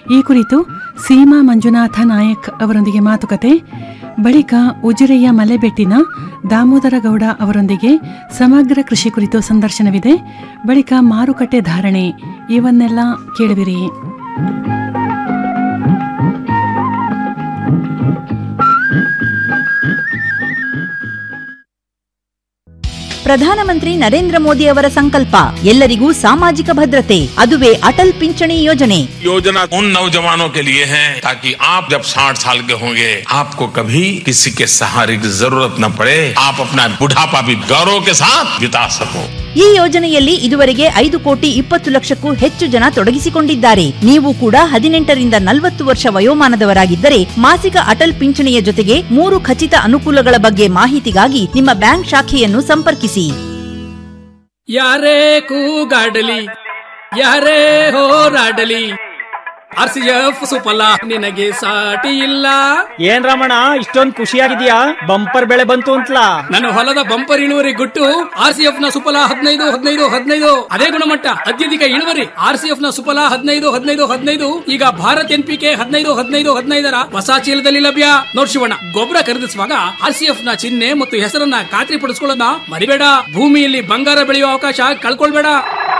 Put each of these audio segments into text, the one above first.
ಈ ಕುರಿತು ಸೀಮಾ ಮಂಜುನಾಥ ನಾಯಕ್ ಅವರೊಂದಿಗೆ ಮಾತುಕತೆ ಬಳಿಕ ಉಜಿರೆಯ ಮಲೆಬೆಟ್ಟಿನ ದಾಮೋದರ ಗೌಡ ಅವರೊಂದಿಗೆ ಸಮಗ್ರ ಕೃಷಿ ಕುರಿತು ಸಂದರ್ಶನವಿದೆ ಬಳಿಕ ಮಾರುಕಟ್ಟೆ ಧಾರಣೆ ಇವನ್ನೆಲ್ಲ ಕೇಳುವಿರಿ ಪ್ರಧಾನಮಂತ್ರಿ ನರೇಂದ್ರ ಮೋದಿ ಅವರ ಸಂಕಲ್ಪ ಎಲ್ಲರಿಗೂ ಸಾಮಾಜಿಕ ಭದ್ರತೆ ಅದುವೇ ಅಟಲ್ ಪಿಂಚಣಿ ಯೋಜನೆ योजना उन नौजवानों के लिए है ताकि आप जब 60 साल के होंगे आपको कभी किसी के सहारे की जरूरत न पड़े आप अपना बुढ़ापा भी गौरव के साथ बिता सको ಈ ಯೋಜನೆಯಲ್ಲಿ ಇದುವರೆಗೆ ಐದು ಕೋಟಿ ಇಪ್ಪತ್ತು ಲಕ್ಷಕ್ಕೂ ಹೆಚ್ಚು ಜನ ತೊಡಗಿಸಿಕೊಂಡಿದ್ದಾರೆ ನೀವು ಕೂಡ ಹದಿನೆಂಟರಿಂದ ನಲವತ್ತು ವರ್ಷ ವಯೋಮಾನದವರಾಗಿದ್ದರೆ ಮಾಸಿಕ ಅಟಲ್ ಪಿಂಚಣಿಯ ಜೊತೆಗೆ ಮೂರು ಖಚಿತ ಅನುಕೂಲಗಳ ಬಗ್ಗೆ ಮಾಹಿತಿಗಾಗಿ ನಿಮ್ಮ ಬ್ಯಾಂಕ್ ಶಾಖೆಯನ್ನು ಸಂಪರ್ಕಿಸಿ ಯಾರೇ ಕೂಗಾಡಲಿ ಯಾರೇ ಹೋರಾಡಲಿ ಆರ್ ಸಿ ಎಫ್ ಸುಫಲ ನಿನಗೆ ಸಾಟಿ ಇಲ್ಲ ಏನ್ ರಮಣ ಇಷ್ಟೊಂದ್ ಖುಷಿಯಾಗಿದ್ಯಾ ಬಂಪರ್ ಬೆಳೆ ಬಂತು ಅಂತಲಾ ನನ್ನ ಹೊಲದ ಬಂಪರ್ ಇಳುವರಿ ಗುಟ್ಟು ಆರ್ ಸಿ ಎಫ್ ನ ಸುಫಲ ಹದಿನೈದು ಹದಿನೈದು ಹದಿನೈದು ಅದೇ ಗುಣಮಟ್ಟ ಅತ್ಯಧಿಕ ಇಳುವರಿ ಆರ್ ಸಿ ಎಫ್ ನ ಸುಫಲ ಹದಿನೈದು ಹದಿನೈದು ಹದಿನೈದು ಈಗ ಭಾರತ್ ಎನ್ ಪಿ ಕೆ ಹದಿನೈದು ಹದಿನೈದು ಹದಿನೈದರ ಹೊಸ ಚೀಲದಲ್ಲಿ ಲಭ್ಯ ನೋಡ್ ಶಿವಣ್ಣ ಗೊಬ್ಬರ ಖರೀದಿಸುವಾಗ ಆರ್ ಸಿ ಎಫ್ ನ ಚಿಹ್ನೆ ಮತ್ತು ಹೆಸರನ್ನ ಖಾತ್ರಿ ಪಡಿಸ್ಕೊಳ್ಳೋದನ್ನ ಮರಿಬೇಡ ಭೂಮಿಯಲ್ಲಿ ಬಂಗಾರ ಬೆಳೆಯುವ ಅವಕಾಶ ಕಳ್ಕೊಳ್ಬೇಡ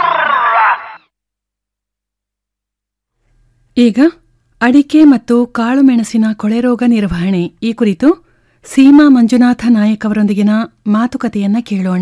ಈಗ ಅಡಿಕೆ ಮತ್ತು ಕಾಳುಮೆಣಸಿನ ಕೊಳೆರೋಗ ನಿರ್ವಹಣೆ ಈ ಕುರಿತು ಸೀಮಾ ಮಂಜುನಾಥ ನಾಯಕ್ ಅವರೊಂದಿಗಿನ ಮಾತುಕತೆಯನ್ನ ಕೇಳೋಣ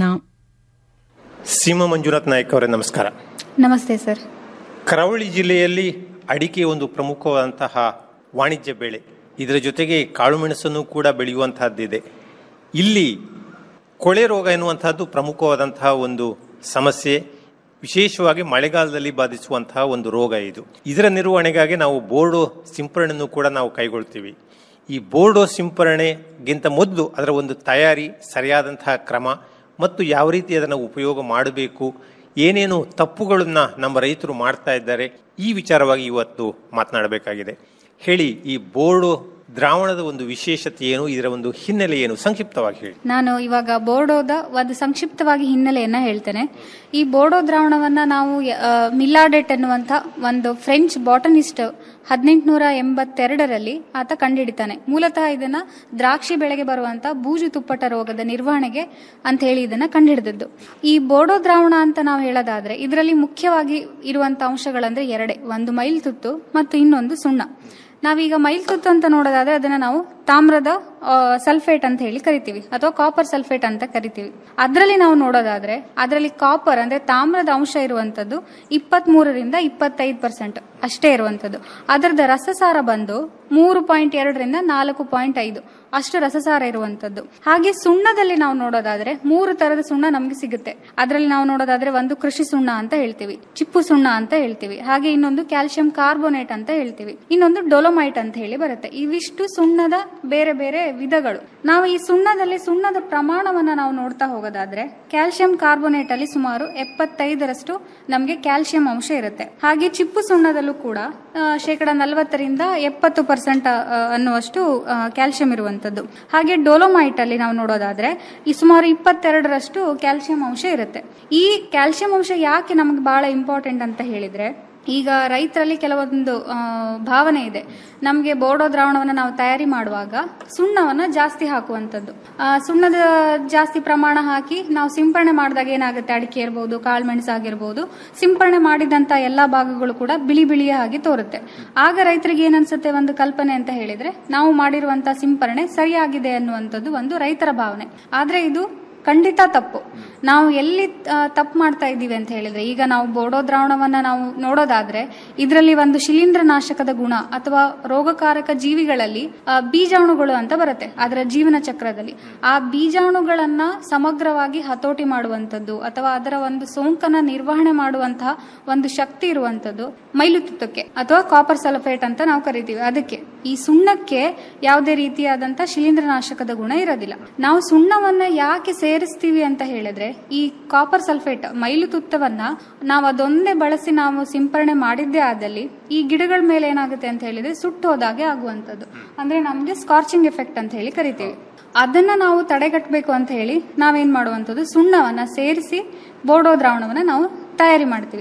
ಸೀಮಾ ಮಂಜುನಾಥ್ ನಾಯಕ್ ಅವರೇ ನಮಸ್ಕಾರ ನಮಸ್ತೆ ಸರ್ ಕರಾವಳಿ ಜಿಲ್ಲೆಯಲ್ಲಿ ಅಡಿಕೆ ಒಂದು ಪ್ರಮುಖವಾದಂತಹ ವಾಣಿಜ್ಯ ಬೆಳೆ ಇದರ ಜೊತೆಗೆ ಕಾಳುಮೆಣಸನ್ನು ಕೂಡ ಬೆಳೆಯುವಂತಹದ್ದಿದೆ ಇಲ್ಲಿ ಕೊಳೆ ರೋಗ ಎನ್ನುವಂತಹದ್ದು ಪ್ರಮುಖವಾದಂತಹ ಒಂದು ಸಮಸ್ಯೆ ವಿಶೇಷವಾಗಿ ಮಳೆಗಾಲದಲ್ಲಿ ಬಾಧಿಸುವಂತಹ ಒಂದು ರೋಗ ಇದು ಇದರ ನಿರ್ವಹಣೆಗಾಗಿ ನಾವು ಬೋರ್ಡೋ ಸಿಂಪರಣೆಯನ್ನು ಕೂಡ ನಾವು ಕೈಗೊಳ್ತೀವಿ ಈ ಬೋರ್ಡೋ ಸಿಂಪರಣೆಗಿಂತ ಮೊದಲು ಅದರ ಒಂದು ತಯಾರಿ ಸರಿಯಾದಂತಹ ಕ್ರಮ ಮತ್ತು ಯಾವ ರೀತಿ ಅದನ್ನು ಉಪಯೋಗ ಮಾಡಬೇಕು ಏನೇನು ತಪ್ಪುಗಳನ್ನ ನಮ್ಮ ರೈತರು ಮಾಡ್ತಾ ಇದ್ದಾರೆ ಈ ವಿಚಾರವಾಗಿ ಇವತ್ತು ಮಾತನಾಡಬೇಕಾಗಿದೆ ಹೇಳಿ ಈ ಬೋರ್ಡು ದ್ರಾವಣದ ಒಂದು ವಿಶೇಷತೆ ಏನು ಇದರ ಒಂದು ಹಿನ್ನೆಲೆ ಏನು ಸಂಕ್ಷಿಪ್ತವಾಗಿ ಹೇಳಿ ನಾನು ಇವಾಗ ಬೋರ್ಡೋದ ಒಂದು ಸಂಕ್ಷಿಪ್ತವಾಗಿ ಹಿನ್ನೆಲೆಯನ್ನ ಹೇಳ್ತೇನೆ ಈ ಬೋರ್ಡೋ ದ್ರಾವಣವನ್ನ ನಾವು ಆ, ಮಿಲಾಡೆಟ್ ಎನ್ನುವಂತ ಒಂದು ಫ್ರೆಂಚ್ ಬಾಟನಿಸ್ಟ್ ಹದಿನೆಂಟುನೂರ ಎಂಬತ್ತೆರಡರಲ್ಲಿ ಆತ ಕಂಡುಹಿಡಿತಾನೆ ಮೂಲತಃ ಇದನ್ನ ದ್ರಾಕ್ಷಿ ಬೆಳೆಗೆ ಬರುವಂತ ಬೂಜು ತುಪ್ಪಟ ರೋಗದ ನಿರ್ವಹಣೆಗೆ ಅಂತ ಹೇಳಿ ಇದನ್ನ ಕಂಡುಹಿಡಿದದ್ದು ಈ ಬೋರ್ಡೋ ದ್ರಾವಣ ಅಂತ ನಾವು ಹೇಳೋದಾದ್ರೆ ಇದರಲ್ಲಿ ಮುಖ್ಯವಾಗಿ ಇರುವಂತ ಅಂಶಗಳಂದ್ರೆ ಎರಡೇ ಒಂದು ಮೈಲ್ ತುತ್ತು ಮತ್ತು ಇನ್ನೊಂದು ಸುಣ್ಣ ನಾವೀಗ ಮೈಲ್ತುತ್ತು ಅಂತ ನೋಡೋದಾದ್ರೆ ಅದನ್ನ ನಾವು ತಾಮ್ರದ ಸಲ್ಫೇಟ್ ಅಂತ ಹೇಳಿ ಕರಿತೀವಿ ಅಥವಾ ಕಾಪರ್ ಸಲ್ಫೇಟ್ ಅಂತ ಕರಿತೀವಿ ಅದರಲ್ಲಿ ನಾವು ನೋಡೋದಾದ್ರೆ ಅದರಲ್ಲಿ ಕಾಪರ್ ಅಂದ್ರೆ ತಾಮ್ರದ ಅಂಶ ಇರುವಂತದ್ದು ಇಪ್ಪತ್ತ್ ಮೂರರಿಂದ ಇಪ್ಪತ್ತೈದು ಪರ್ಸೆಂಟ್ ಅಷ್ಟೇ ಇರುವಂತದ್ದು ಅದರದ ರಸಸಾರ ಬಂದು ಮೂರು ಪಾಯಿಂಟ್ ಎರಡರಿಂದ ನಾಲ್ಕು ಪಾಯಿಂಟ್ ಐದು ಅಷ್ಟು ರಸಸಾರ ಇರುವಂತದ್ದು ಹಾಗೆ ಸುಣ್ಣದಲ್ಲಿ ನಾವು ನೋಡೋದಾದ್ರೆ ಮೂರು ತರದ ಸುಣ್ಣ ನಮಗೆ ಸಿಗುತ್ತೆ ಅದರಲ್ಲಿ ನಾವು ನೋಡೋದಾದ್ರೆ ಒಂದು ಕೃಷಿ ಸುಣ್ಣ ಅಂತ ಹೇಳ್ತೀವಿ ಚಿಪ್ಪು ಸುಣ್ಣ ಅಂತ ಹೇಳ್ತೀವಿ ಹಾಗೆ ಇನ್ನೊಂದು ಕ್ಯಾಲ್ಸಿಯಂ ಕಾರ್ಬೋನೇಟ್ ಅಂತ ಹೇಳ್ತೀವಿ ಇನ್ನೊಂದು ಡೊಲೊಮೈಟ್ ಅಂತ ಹೇಳಿ ಬರುತ್ತೆ ಇವಿಷ್ಟು ಸುಣ್ಣದ ಬೇರೆ ಬೇರೆ ವಿಧಗಳು ನಾವು ಈ ಸುಣ್ಣದಲ್ಲಿ ಸುಣ್ಣದ ಪ್ರಮಾಣವನ್ನ ನಾವು ನೋಡ್ತಾ ಹೋಗೋದಾದ್ರೆ ಕ್ಯಾಲ್ಸಿಯಂ ಕಾರ್ಬೋನೇಟ್ ಅಲ್ಲಿ ಸುಮಾರು ಎಪ್ಪತ್ತೈದರಷ್ಟು ನಮಗೆ ಕ್ಯಾಲ್ಸಿಯಂ ಅಂಶ ಇರುತ್ತೆ ಹಾಗೆ ಚಿಪ್ಪು ಸುಣ್ಣದಲ್ಲೂ ಕೂಡ ಆ, ಶೇಕಡ ನಲವತ್ತರಿಂದ ಎಪ್ಪತ್ತು ಪರ್ಸೆಂಟ್ ಅನ್ನುವಷ್ಟು ಆ, ಕ್ಯಾಲ್ಸಿಯಂ ಇರುವಂತದ್ದು ಹಾಗೆ ಡೊಲೊಮೈಟ್ ಅಲ್ಲಿ ನಾವು ನೋಡೋದಾದ್ರೆ ಈ ಸುಮಾರು ಇಪ್ಪತ್ತೆರಡರಷ್ಟು ಕ್ಯಾಲ್ಸಿಯಂ ಅಂಶ ಇರುತ್ತೆ ಈ ಕ್ಯಾಲ್ಸಿಯಂ ಅಂಶ ಯಾಕೆ ನಮಗೆ ಬಹಳ ಇಂಪಾರ್ಟೆಂಟ್ ಅಂತ ಹೇಳಿದ್ರೆ ಈಗ ರೈತರಲ್ಲಿ ಕೆಲವೊಂದು ಆ, ಭಾವನೆ ಇದೆ ನಮಗೆ ಬೋರ್ಡೋ ದ್ರಾವಣವನ್ನು ನಾವು ತಯಾರಿ ಮಾಡುವಾಗ ಸುಣ್ಣವನ್ನ ಜಾಸ್ತಿ ಹಾಕುವಂಥದ್ದು ಆ, ಸುಣ್ಣದ ಜಾಸ್ತಿ ಪ್ರಮಾಣ ಹಾಕಿ ನಾವು ಸಿಂಪರಣೆ ಮಾಡಿದಾಗ ಏನಾಗುತ್ತೆ ಅಡಿಕೆ ಇರ್ಬೋದು ಕಾಳುಮೆಣಸು ಆಗಿರ್ಬೋದು ಸಿಂಪರಣೆ ಮಾಡಿದಂತ ಎಲ್ಲಾ ಭಾಗಗಳು ಕೂಡ ಬಿಳಿ ಬಿಳಿಯ ಹಾಗೆ ತೋರುತ್ತೆ ಆಗ ರೈತರಿಗೆ ಏನನ್ಸುತ್ತೆ ಒಂದು ಕಲ್ಪನೆ ಅಂತ ಹೇಳಿದ್ರೆ ನಾವು ಮಾಡಿರುವಂತಹ ಸಿಂಪರಣೆ ಸರಿಯಾಗಿದೆ ಅನ್ನುವಂಥದ್ದು ಒಂದು ರೈತರ ಭಾವನೆ ಆದ್ರೆ ಇದು ಖಂಡಿತ ತಪ್ಪು ನಾವು ಎಲ್ಲಿ ತಪ್ಪು ಮಾಡ್ತಾ ಇದ್ದೀವಿ ಅಂತ ಹೇಳಿದ್ರೆ ಈಗ ನಾವು ಬೋಡೋ ದ್ರಾವಣವನ್ನ ನಾವು ನೋಡೋದಾದ್ರೆ ಇದರಲ್ಲಿ ಒಂದು ಶಿಲೀಂಧ್ರನಾಶಕದ ಗುಣ ಅಥವಾ ರೋಗಕಾರಕ ಜೀವಿಗಳಲ್ಲಿ ಆ, ಬೀಜಾಣುಗಳು ಅಂತ ಬರುತ್ತೆ ಅದರ ಜೀವನ ಚಕ್ರದಲ್ಲಿ ಆ ಬೀಜಾಣುಗಳನ್ನ ಸಮಗ್ರವಾಗಿ ಹತೋಟಿ ಮಾಡುವಂಥದ್ದು ಅಥವಾ ಅದರ ಒಂದು ಸೋಂಕನ್ನ ನಿರ್ವಹಣೆ ಮಾಡುವಂತಹ ಒಂದು ಶಕ್ತಿ ಇರುವಂತದ್ದು ಮೈಲುತುತ್ತಕ್ಕೆ ಅಥವಾ ಕಾಪರ್ ಸಲ್ಫೇಟ್ ಅಂತ ನಾವು ಕರಿತೀವಿ ಅದಕ್ಕೆ ಈ ಸುಣ್ಣಕ್ಕೆ ಯಾವುದೇ ರೀತಿಯಾದಂತ ಶಿಲೀಂಧ್ರನಾಶಕದ ಗುಣ ಇರೋದಿಲ್ಲ ನಾವು ಸುಣ್ಣವನ್ನ ಯಾಕೆ ಸೇರಿಸ್ತೀವಿ ಅಂತ ಹೇಳಿದ್ರೆ ಈ ಕಾಪರ್ ಸಲ್ಫೇಟ್ ಮೈಲುತುತ್ತವನ್ನ ನಾವು ಅದೊಂದೇ ಬಳಸಿ ನಾವು ಸಿಂಪರಣೆ ಮಾಡಿದ್ದೇ ಆದಲ್ಲಿ ಈ ಗಿಡಗಳ ಮೇಲೆ ಏನಾಗುತ್ತೆ ಅಂತ ಹೇಳಿದ್ರೆ ಸುಟ್ಟು ಹೋದಾಗೆ ಆಗುವಂತದ್ದು ಅಂದ್ರೆ ನಮ್ಗೆ ಸ್ಕಾರ್ಚಿಂಗ್ ಎಫೆಕ್ಟ್ ಅಂತ ಹೇಳಿ ಕರಿತೀವಿ ಅದನ್ನ ನಾವು ತಡೆಗಟ್ಟಬೇಕು ಅಂತ ಹೇಳಿ ನಾವೇನ್ ಮಾಡುವಂಥದ್ದು ಸುಣ್ಣವನ್ನ ಸೇರಿಸಿ ಬೋರ್ಡೋ ದ್ರಾವಣವನ್ನ ನಾವು ತಯಾರಿ ಮಾಡ್ತೀವಿ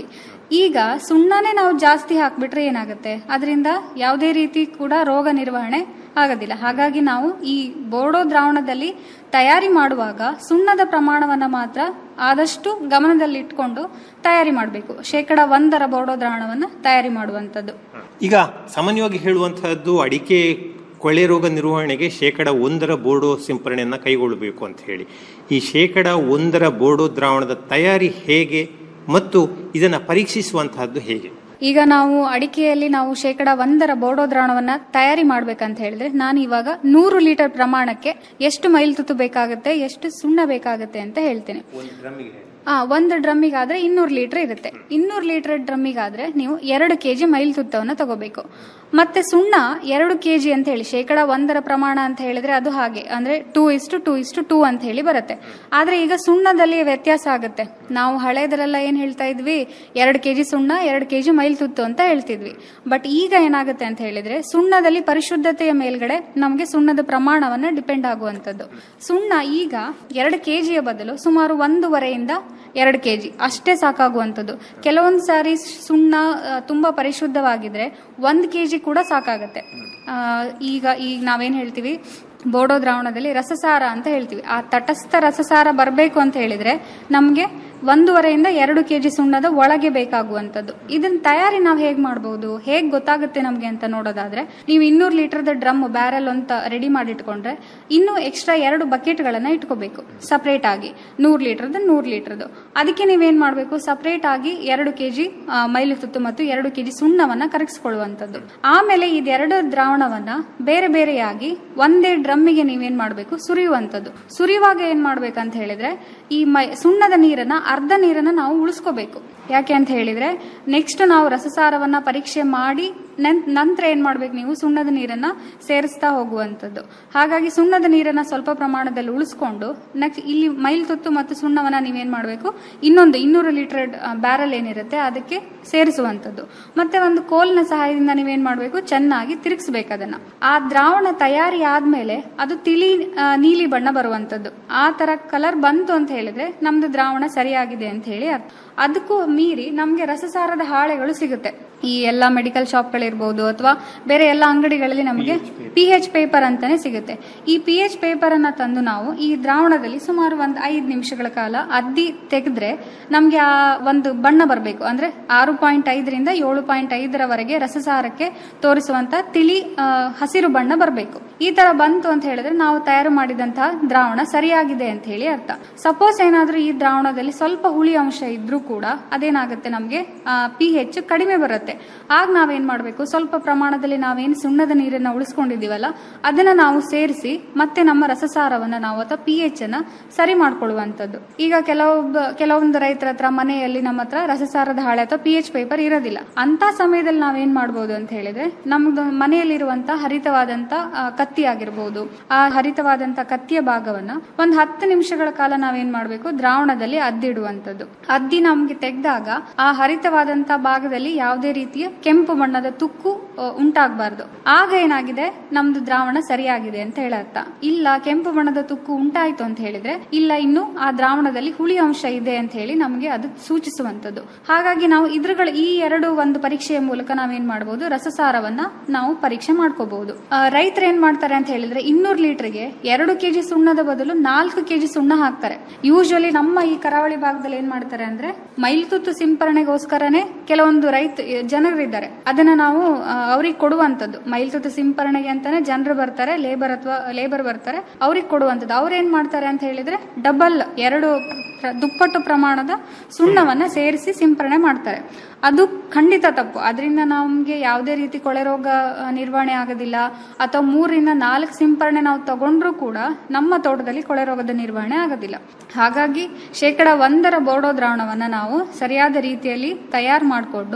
ಈಗ ಸುಣ್ಣನೇ ನಾವು ಜಾಸ್ತಿ ಹಾಕ್ಬಿಟ್ರೆ ಏನಾಗುತ್ತೆ ಅದರಿಂದ ಯಾವುದೇ ರೀತಿ ಕೂಡ ರೋಗ ನಿರ್ವಹಣೆ ಆಗೋದಿಲ್ಲ ಹಾಗಾಗಿ ನಾವು ಈ ಬೋರ್ಡೋ ದ್ರಾವಣದಲ್ಲಿ ತಯಾರಿ ಮಾಡುವಾಗ ಸುಣ್ಣದ ಪ್ರಮಾಣವನ್ನು ಮಾತ್ರ ಆದಷ್ಟು ಗಮನದಲ್ಲಿಟ್ಕೊಂಡು ತಯಾರಿ ಮಾಡಬೇಕು ಶೇಕಡ ಒಂದರ ಬೋರ್ಡೋ ದ್ರಾವಣವನ್ನು ತಯಾರಿ ಮಾಡುವಂಥದ್ದು ಈಗ ಸಾಮಾನ್ಯವಾಗಿ ಹೇಳುವಂತಹದ್ದು ಅಡಿಕೆ ಕೊಳೆ ರೋಗ ನಿರ್ವಹಣೆಗೆ ಶೇಕಡ ಒಂದರ ಬೋರ್ಡೋ ಸಿಂಪರಣೆಯನ್ನು ಕೈಗೊಳ್ಳಬೇಕು ಅಂತ ಹೇಳಿ ಈ ಶೇಕಡ ಒಂದರ ಬೋರ್ಡೋ ದ್ರಾವಣದ ತಯಾರಿ ಹೇಗೆ ಮತ್ತು ಇದನ್ನು ಪರೀಕ್ಷಿಸುವಂತಹದ್ದು ಹೇಗೆ ಈಗ ನಾವು ಅಡಿಕೆಯಲ್ಲಿ ನಾವು ಶೇಕಡ ಒಂದರ ಬೋರ್ಡೋ ದ್ರಾವಣವನ್ನ ತಯಾರಿ ಮಾಡ್ಬೇಕಂತ ಹೇಳಿದ್ರೆ ನಾನು ಇವಾಗ ನೂರು ಲೀಟರ್ ಪ್ರಮಾಣಕ್ಕೆ ಎಷ್ಟು ಮೈಲ್ ತುತ್ತು ಬೇಕಾಗುತ್ತೆ ಎಷ್ಟು ಸುಣ್ಣ ಬೇಕಾಗುತ್ತೆ ಅಂತ ಹೇಳ್ತೇನೆ ಆ ಒಂದು ಡ್ರಮ್ಮಿಗಾದ್ರೆ ಇನ್ನೂರು ಲೀಟರ್ ಇರುತ್ತೆ ಇನ್ನೂರು ಲೀಟರ್ ಡ್ರಮ್ಮಿಗಾದ್ರೆ ನೀವು ಎರಡು ಕೆಜಿ ಮೈಲ್ ತುತ್ತವನ್ನು ತಗೋಬೇಕು ಮತ್ತೆ ಸುಣ್ಣ ಎರಡು ಕೆಜಿ ಅಂತ ಹೇಳಿ ಶೇಕಡ ಒಂದರ ಪ್ರಮಾಣ ಅಂತ ಹೇಳಿದ್ರೆ ಅದು ಹಾಗೆ ಅಂದ್ರೆ two is to two is to two ಅಂತ ಹೇಳಿ ಬರುತ್ತೆ ಆದ್ರೆ ಈಗ ಸುಣ್ಣದಲ್ಲಿ ವ್ಯತ್ಯಾಸ ಆಗುತ್ತೆ ನಾವು ಹಳೇದರೆಲ್ಲ ಏನ್ ಹೇಳ್ತಾ ಇದ್ವಿ ಎರಡು ಕೆಜಿ ಸುಣ್ಣ ಎರಡು ಕೆಜಿ ಮೈಲ್ ತುತ್ತು ಅಂತ ಹೇಳ್ತಿದ್ವಿ ಬಟ್ ಈಗ ಏನಾಗುತ್ತೆ ಅಂತ ಹೇಳಿದ್ರೆ ಸುಣ್ಣದಲ್ಲಿ ಪರಿಶುದ್ಧತೆಯ ಮೇಲ್ಗಡೆ ನಮಗೆ ಸುಣ್ಣದ ಪ್ರಮಾಣವನ್ನ ಡಿಪೆಂಡ್ ಆಗುವಂತದ್ದು ಸುಣ್ಣ ಈಗ ಎರಡು ಕೆಜಿಯ ಬದಲು ಸುಮಾರು ಒಂದೂವರೆಯಿಂದ ಎರಡು ಕೆಜಿ ಅಷ್ಟೇ ಸಾಕಾಗುವಂಥದ್ದು ಕೆಲವೊಂದು ಸಾರಿ ಸುಣ್ಣ ಆ, ತುಂಬಾ ಪರಿಶುದ್ಧವಾಗಿದ್ರೆ ಒಂದು ಕೆಜಿ ಕೂಡ ಸಾಕಾಗತ್ತೆ ಆ, ಈಗ ಈಗ ನಾವೇನ್ ಹೇಳ್ತೀವಿ ಬೋಡೋ ದ್ರಾವಣದಲ್ಲಿ ರಸಸಾರ ಅಂತ ಹೇಳ್ತೀವಿ ಆ ತಟಸ್ಥ ರಸಸಾರ ಬರಬೇಕು ಅಂತ ಹೇಳಿದ್ರೆ ನಮಗೆ ಒಂದೂವರೆಯಿಂದ ಎರಡು ಕೆಜಿ ಸುಣ್ಣದ ಒಳಗೆ ಬೇಕಾಗುವಂಥದ್ದು ಇದನ್ನ ತಯಾರಿ ನಾವು ಹೇಗೆ ಮಾಡಬಹುದು ಹೇಗೆ ಗೊತ್ತಾಗುತ್ತೆ ನಮಗೆ ಅಂತ ನೋಡೋದಾದ್ರೆ ನೀವು ಇನ್ನೂರು ಲೀಟರ್ದ ಡ್ರಮ್ ಬ್ಯಾರಲ್ ಅಂತ ರೆಡಿ ಮಾಡಿಟ್ಕೊಂಡ್ರೆ ಇನ್ನೂ ಎಕ್ಸ್ಟ್ರಾ ಎರಡು ಬಕೆಟ್ಗಳನ್ನ ಇಟ್ಕೋಬೇಕು ಸಪ್ರೇಟ್ ಆಗಿ ನೂರು ಲೀಟರ್ದು ನೂರು ಲೀಟರ್ದು ಅದಕ್ಕೆ ನೀವೇನ್ ಮಾಡಬೇಕು ಸಪ್ರೇಟ್ ಆಗಿ ಎರಡು ಕೆಜಿ ಮೈಲು ತುತ್ತು ಮತ್ತು ಎರಡು ಕೆಜಿ ಸುಣ್ಣವನ್ನ ಕರಗಿಸ್ಕೊಳ್ಳುವಂಥದ್ದು ಆಮೇಲೆ ಇದೆರಡು ದ್ರಾವಣವನ್ನ ಬೇರೆ ಬೇರೆಯಾಗಿ ಒಂದೇ ಡ್ರಮ್ಮಿಗೆ ನೀವೇನ್ ಮಾಡಬೇಕು ಸುರಿಯುವಂಥದ್ದು ಸುರಿಯುವಾಗ ಏನ್ ಮಾಡ್ಬೇಕಂತ ಹೇಳಿದ್ರೆ ಈ ಮೈ ಸುಣ್ಣದ ನೀರನ್ನ ಅರ್ಧ ನೀರನ್ನ ನಾವು ಉಳಿಸ್ಕೋಬೇಕು ಯಾಕೆ ಅಂತ ಹೇಳಿದ್ರೆ ನೆಕ್ಸ್ಟ್ ನಾವು ರಸಸಾರವನ್ನ ಪರೀಕ್ಷೆ ಮಾಡಿ ನನ್- ನಂತರ ಏನ್ ಮಾಡ್ಬೇಕು ನೀವು ಸುಣ್ಣದ ನೀರನ್ನ ಸೇರಿಸ್ತಾ ಹೋಗುವಂಥದ್ದು ಹಾಗಾಗಿ ಸುಣ್ಣದ ನೀರನ್ನ ಸ್ವಲ್ಪ ಪ್ರಮಾಣದಲ್ಲಿ ಉಳಿಸ್ಕೊಂಡು ನೆಕ್ಸ್ಟ್ ಇಲ್ಲಿ ಮೈಲ್ ತುತ್ತು ಮತ್ತು ಸುಣ್ಣವನ್ನ ನೀವೇನ್ ಮಾಡಬೇಕು ಇನ್ನೊಂದು ಇನ್ನೂರು ಲೀಟರ್ ಬ್ಯಾರಲ್ ಏನಿರುತ್ತೆ ಅದಕ್ಕೆ ಸೇರಿಸುವಂಥದ್ದು ಮತ್ತೆ ಒಂದು ಕೋಲ್ನ ಸಹಾಯದಿಂದ ನೀವೇನ್ ಮಾಡಬೇಕು ಚೆನ್ನಾಗಿ ತಿರುಗಿಸ್ಬೇಕು ಅದನ್ನ ಆ ದ್ರಾವಣ ತಯಾರಿ ಆದ್ಮೇಲೆ ಅದು ತಿಳಿ ಆ, ನೀಲಿ ಬಣ್ಣ ಬರುವಂತದ್ದು ಆ ತರ ಕಲರ್ ಬಂತು ಅಂತ ಹೇಳಿದ್ರೆ ನಮ್ದು ದ್ರಾವಣ ಸರಿಯಾಗಿದೆ ಅಂತ ಹೇಳಿ ಅರ್ಥ ಅದಕ್ಕೂ ಮೀರಿ ನಮ್ಗೆ ರಸಸಾರದ ಹಾಳೆಗಳು ಸಿಗುತ್ತೆ ಈ ಎಲ್ಲಾ ಮೆಡಿಕಲ್ ಶಾಪ್ಗಳಿರ್ಬೋದು ಅಥವಾ ಬೇರೆ ಎಲ್ಲ ಅಂಗಡಿಗಳಲ್ಲಿ ನಮಗೆ ಪಿ ಎಚ್ ಪೇಪರ್ ಅಂತಾನೆ ಸಿಗುತ್ತೆ ಈ ಪಿ ಎಚ್ ಪೇಪರ್ ಅನ್ನ ತಂದು ನಾವು ಈ ದ್ರಾವಣದಲ್ಲಿ ಸುಮಾರು ಒಂದು ಐದು ನಿಮಿಷಗಳ ಕಾಲ ಅದ್ದಿ ತೆಗೆದ್ರೆ ನಮ್ಗೆ ಆ ಒಂದು ಬಣ್ಣ ಬರಬೇಕು ಅಂದ್ರೆ ಆರು ಪಾಯಿಂಟ್ ಐದರಿಂದ ಏಳು ಪಾಯಿಂಟ್ ಐದರವರೆಗೆ ರಸಸಾರಕ್ಕೆ ತೋರಿಸುವಂತ ತಿಳಿ ಆ, ಹಸಿರು ಬಣ್ಣ ಬರಬೇಕು ಈ ತರ ಬಂತು ಅಂತ ಹೇಳಿದ್ರೆ ನಾವು ತಯಾರು ಮಾಡಿದಂತಹ ದ್ರಾವಣ ಸರಿಯಾಗಿದೆ ಅಂತ ಹೇಳಿ ಅರ್ಥ ಸಪೋಸ್ ಏನಾದ್ರೂ ಈ ದ್ರಾವಣದಲ್ಲಿ ಸ್ವಲ್ಪ ಹುಳಿ ಅಂಶ ಇದ್ರೂ ಕೂಡ ಅದೇನಾಗುತ್ತೆ ನಮಗೆ ಪಿ ಹೆಚ್ ಕಡಿಮೆ ಬರುತ್ತೆ ಆಗ ನಾವೇನ್ ಮಾಡಬೇಕು ಸ್ವಲ್ಪ ಪ್ರಮಾಣದಲ್ಲಿ ನಾವೇನು ಸುಣ್ಣದ ನೀರನ್ನ ಉಳಿಸ್ಕೊಂಡಿದೀವಲ್ಲ ಅದನ್ನ ನಾವು ಸೇರಿಸಿ ಮತ್ತೆ ನಮ್ಮ ರಸಸಾರವನ್ನ ನಾವು ಅಥವಾ ಪಿ ಎಚ್ ಅನ್ನ ಸರಿ ಮಾಡ್ಕೊಳ್ಳುವಂಥದ್ದು ಈಗ ಕೆಲವೊಬ್ಬ ಕೆಲವೊಂದು ರೈತರ ಹತ್ರ ಮನೆಯಲ್ಲಿ ನಮ್ಮ ಹತ್ರ ರಸಸಾರದ ಹಾಳೆ ಅಥವಾ ಪಿ ಎಚ್ ಪೇಪರ್ ಇರೋದಿಲ್ಲ ಅಂತ ಸಮಯದಲ್ಲಿ ನಾವೇನ್ ಮಾಡ್ಬೋದು ಅಂತ ಹೇಳಿದ್ರೆ ನಮ್ದು ಮನೆಯಲ್ಲಿರುವಂತ ಹರಿತವಾದಂತ ಆ, ಕತ್ತಿ ಆಗಿರ್ಬೋದು ಆ ಹರಿತವಾದಂತ ಕತ್ತಿಯ ಭಾಗವನ್ನ ಒಂದು ಹತ್ತು ನಿಮಿಷಗಳ ಕಾಲ ನಾವೇನ್ ಮಾಡ್ಬೇಕು ದ್ರಾವಣದಲ್ಲಿ ಅದ್ದಿಡುವಂಥದ್ದು ಅದ್ದಿ ನಮ್ಗೆ ತೆಗೆದಾಗ ಆ ಹರಿತವಾದಂತ ಭಾಗದಲ್ಲಿ ಯಾವುದೇ ರೀತಿಯ ಕೆಂಪು ಬಣ್ಣದ ತುಕ್ಕು ಆ, ಉಂಟಾಗಬಾರ್ದು ಆಗ ಏನಾಗಿದೆ ನಮ್ದು ದ್ರಾವಣ ಸರಿಯಾಗಿದೆ ಅಂತ ಹೇಳರ್ಥ ಇಲ್ಲ ಕೆಂಪು ಬಣ್ಣದ ತುಕ್ಕು ಉಂಟಾಯ್ತು ಅಂತ ಹೇಳಿದ್ರೆ ಇಲ್ಲ ಇನ್ನು ಆ ದ್ರಾವಣದಲ್ಲಿ ಹುಳಿ ಅಂಶ ಇದೆ ಅಂತ ಹೇಳಿ ನಮಗೆ ಅದು ಸೂಚಿಸುವಂತದ್ದು ಹಾಗಾಗಿ ನಾವು ಇದ್ರಗಳ ಈ ಎರಡು ಒಂದು ಪರೀಕ್ಷೆಯ ಮೂಲಕ ನಾವೇನ್ ಮಾಡಬಹುದು ರಸಸಾರವನ್ನ ನಾವು ಪರೀಕ್ಷೆ ಮಾಡ್ಕೋಬಹುದು ರೈತರು ಏನ್ ಮಾಡ್ತಾರೆ ಅಂತ ಹೇಳಿದ್ರೆ ಇನ್ನೂರು ಲೀಟರ್ಗೆ ಎರಡು ಕೆಜಿ ಸುಣ್ಣದ ಬದಲು ನಾಲ್ಕು ಕೆಜಿ ಸುಣ್ಣ ಹಾಕ್ತಾರೆ ಯೂಶುವಲಿ ನಮ್ಮ ಈ ಕರಾವಳಿ ಭಾಗದಲ್ಲಿ ಏನ್ ಮಾಡ್ತಾರೆ ಅಂದ್ರೆ ಮೈಲ್ತುತ್ತು ಸಿಂಪರಣೆಗೋಸ್ಕರನೇ ಕೆಲವೊಂದು ರೈತ ಜನರಿದ್ದಾರೆ ಅದನ್ನ ನಾವು ಅವ್ರಿಗೆ ಕೊಡುವಂತದ್ದು ಮೈಲ್ತುತ್ತು ಸಿಂಪರಣೆಗೆ ಅಂತಾನೆ ಜನರು ಬರ್ತಾರೆ ಲೇಬರ್ ಅಥವಾ ಲೇಬರ್ ಬರ್ತಾರೆ ಅವ್ರಿಗೆ ಕೊಡುವಂತದ್ದು ಅವ್ರು ಏನ್ ಮಾಡ್ತಾರೆ ಅಂತ ಹೇಳಿದ್ರೆ ಡಬಲ್ ಎರಡು ಪ್ರ- ದುಪ್ಪಟ್ಟು ಪ್ರಮಾಣದ ಸುಣ್ಣವನ್ನ ಸೇರಿಸಿ ಸಿಂಪರಣೆ ಮಾಡ್ತಾರೆ ಅದು ಖಂಡಿತ ತಪ್ಪು ಅದರಿಂದ ನಮಗೆ ಯಾವುದೇ ರೀತಿ ಕೊಳೆ ರೋಗ ಆ, ನಿರ್ವಹಣೆ ಆಗೋದಿಲ್ಲ ಅಥವಾ ಮೂರರಿಂದ ನಾಲ್ಕು ಸಿಂಪರಣೆ ನಾವು ತಗೊಂಡ್ರೂ ಕೂಡ ನಮ್ಮ ತೋಟದಲ್ಲಿ ಕೊಳೆ ರೋಗದ ನಿರ್ವಹಣೆ ಆಗೋದಿಲ್ಲ ಹಾಗಾಗಿ ಶೇಕಡ ಒಂದರ ಬೋರ್ಡೋ ದ್ರಾವಣವನ್ನ ನಾವು ಸರಿಯಾದ ರೀತಿಯಲ್ಲಿ ತಯಾರು ಮಾಡಿಕೊಂಡು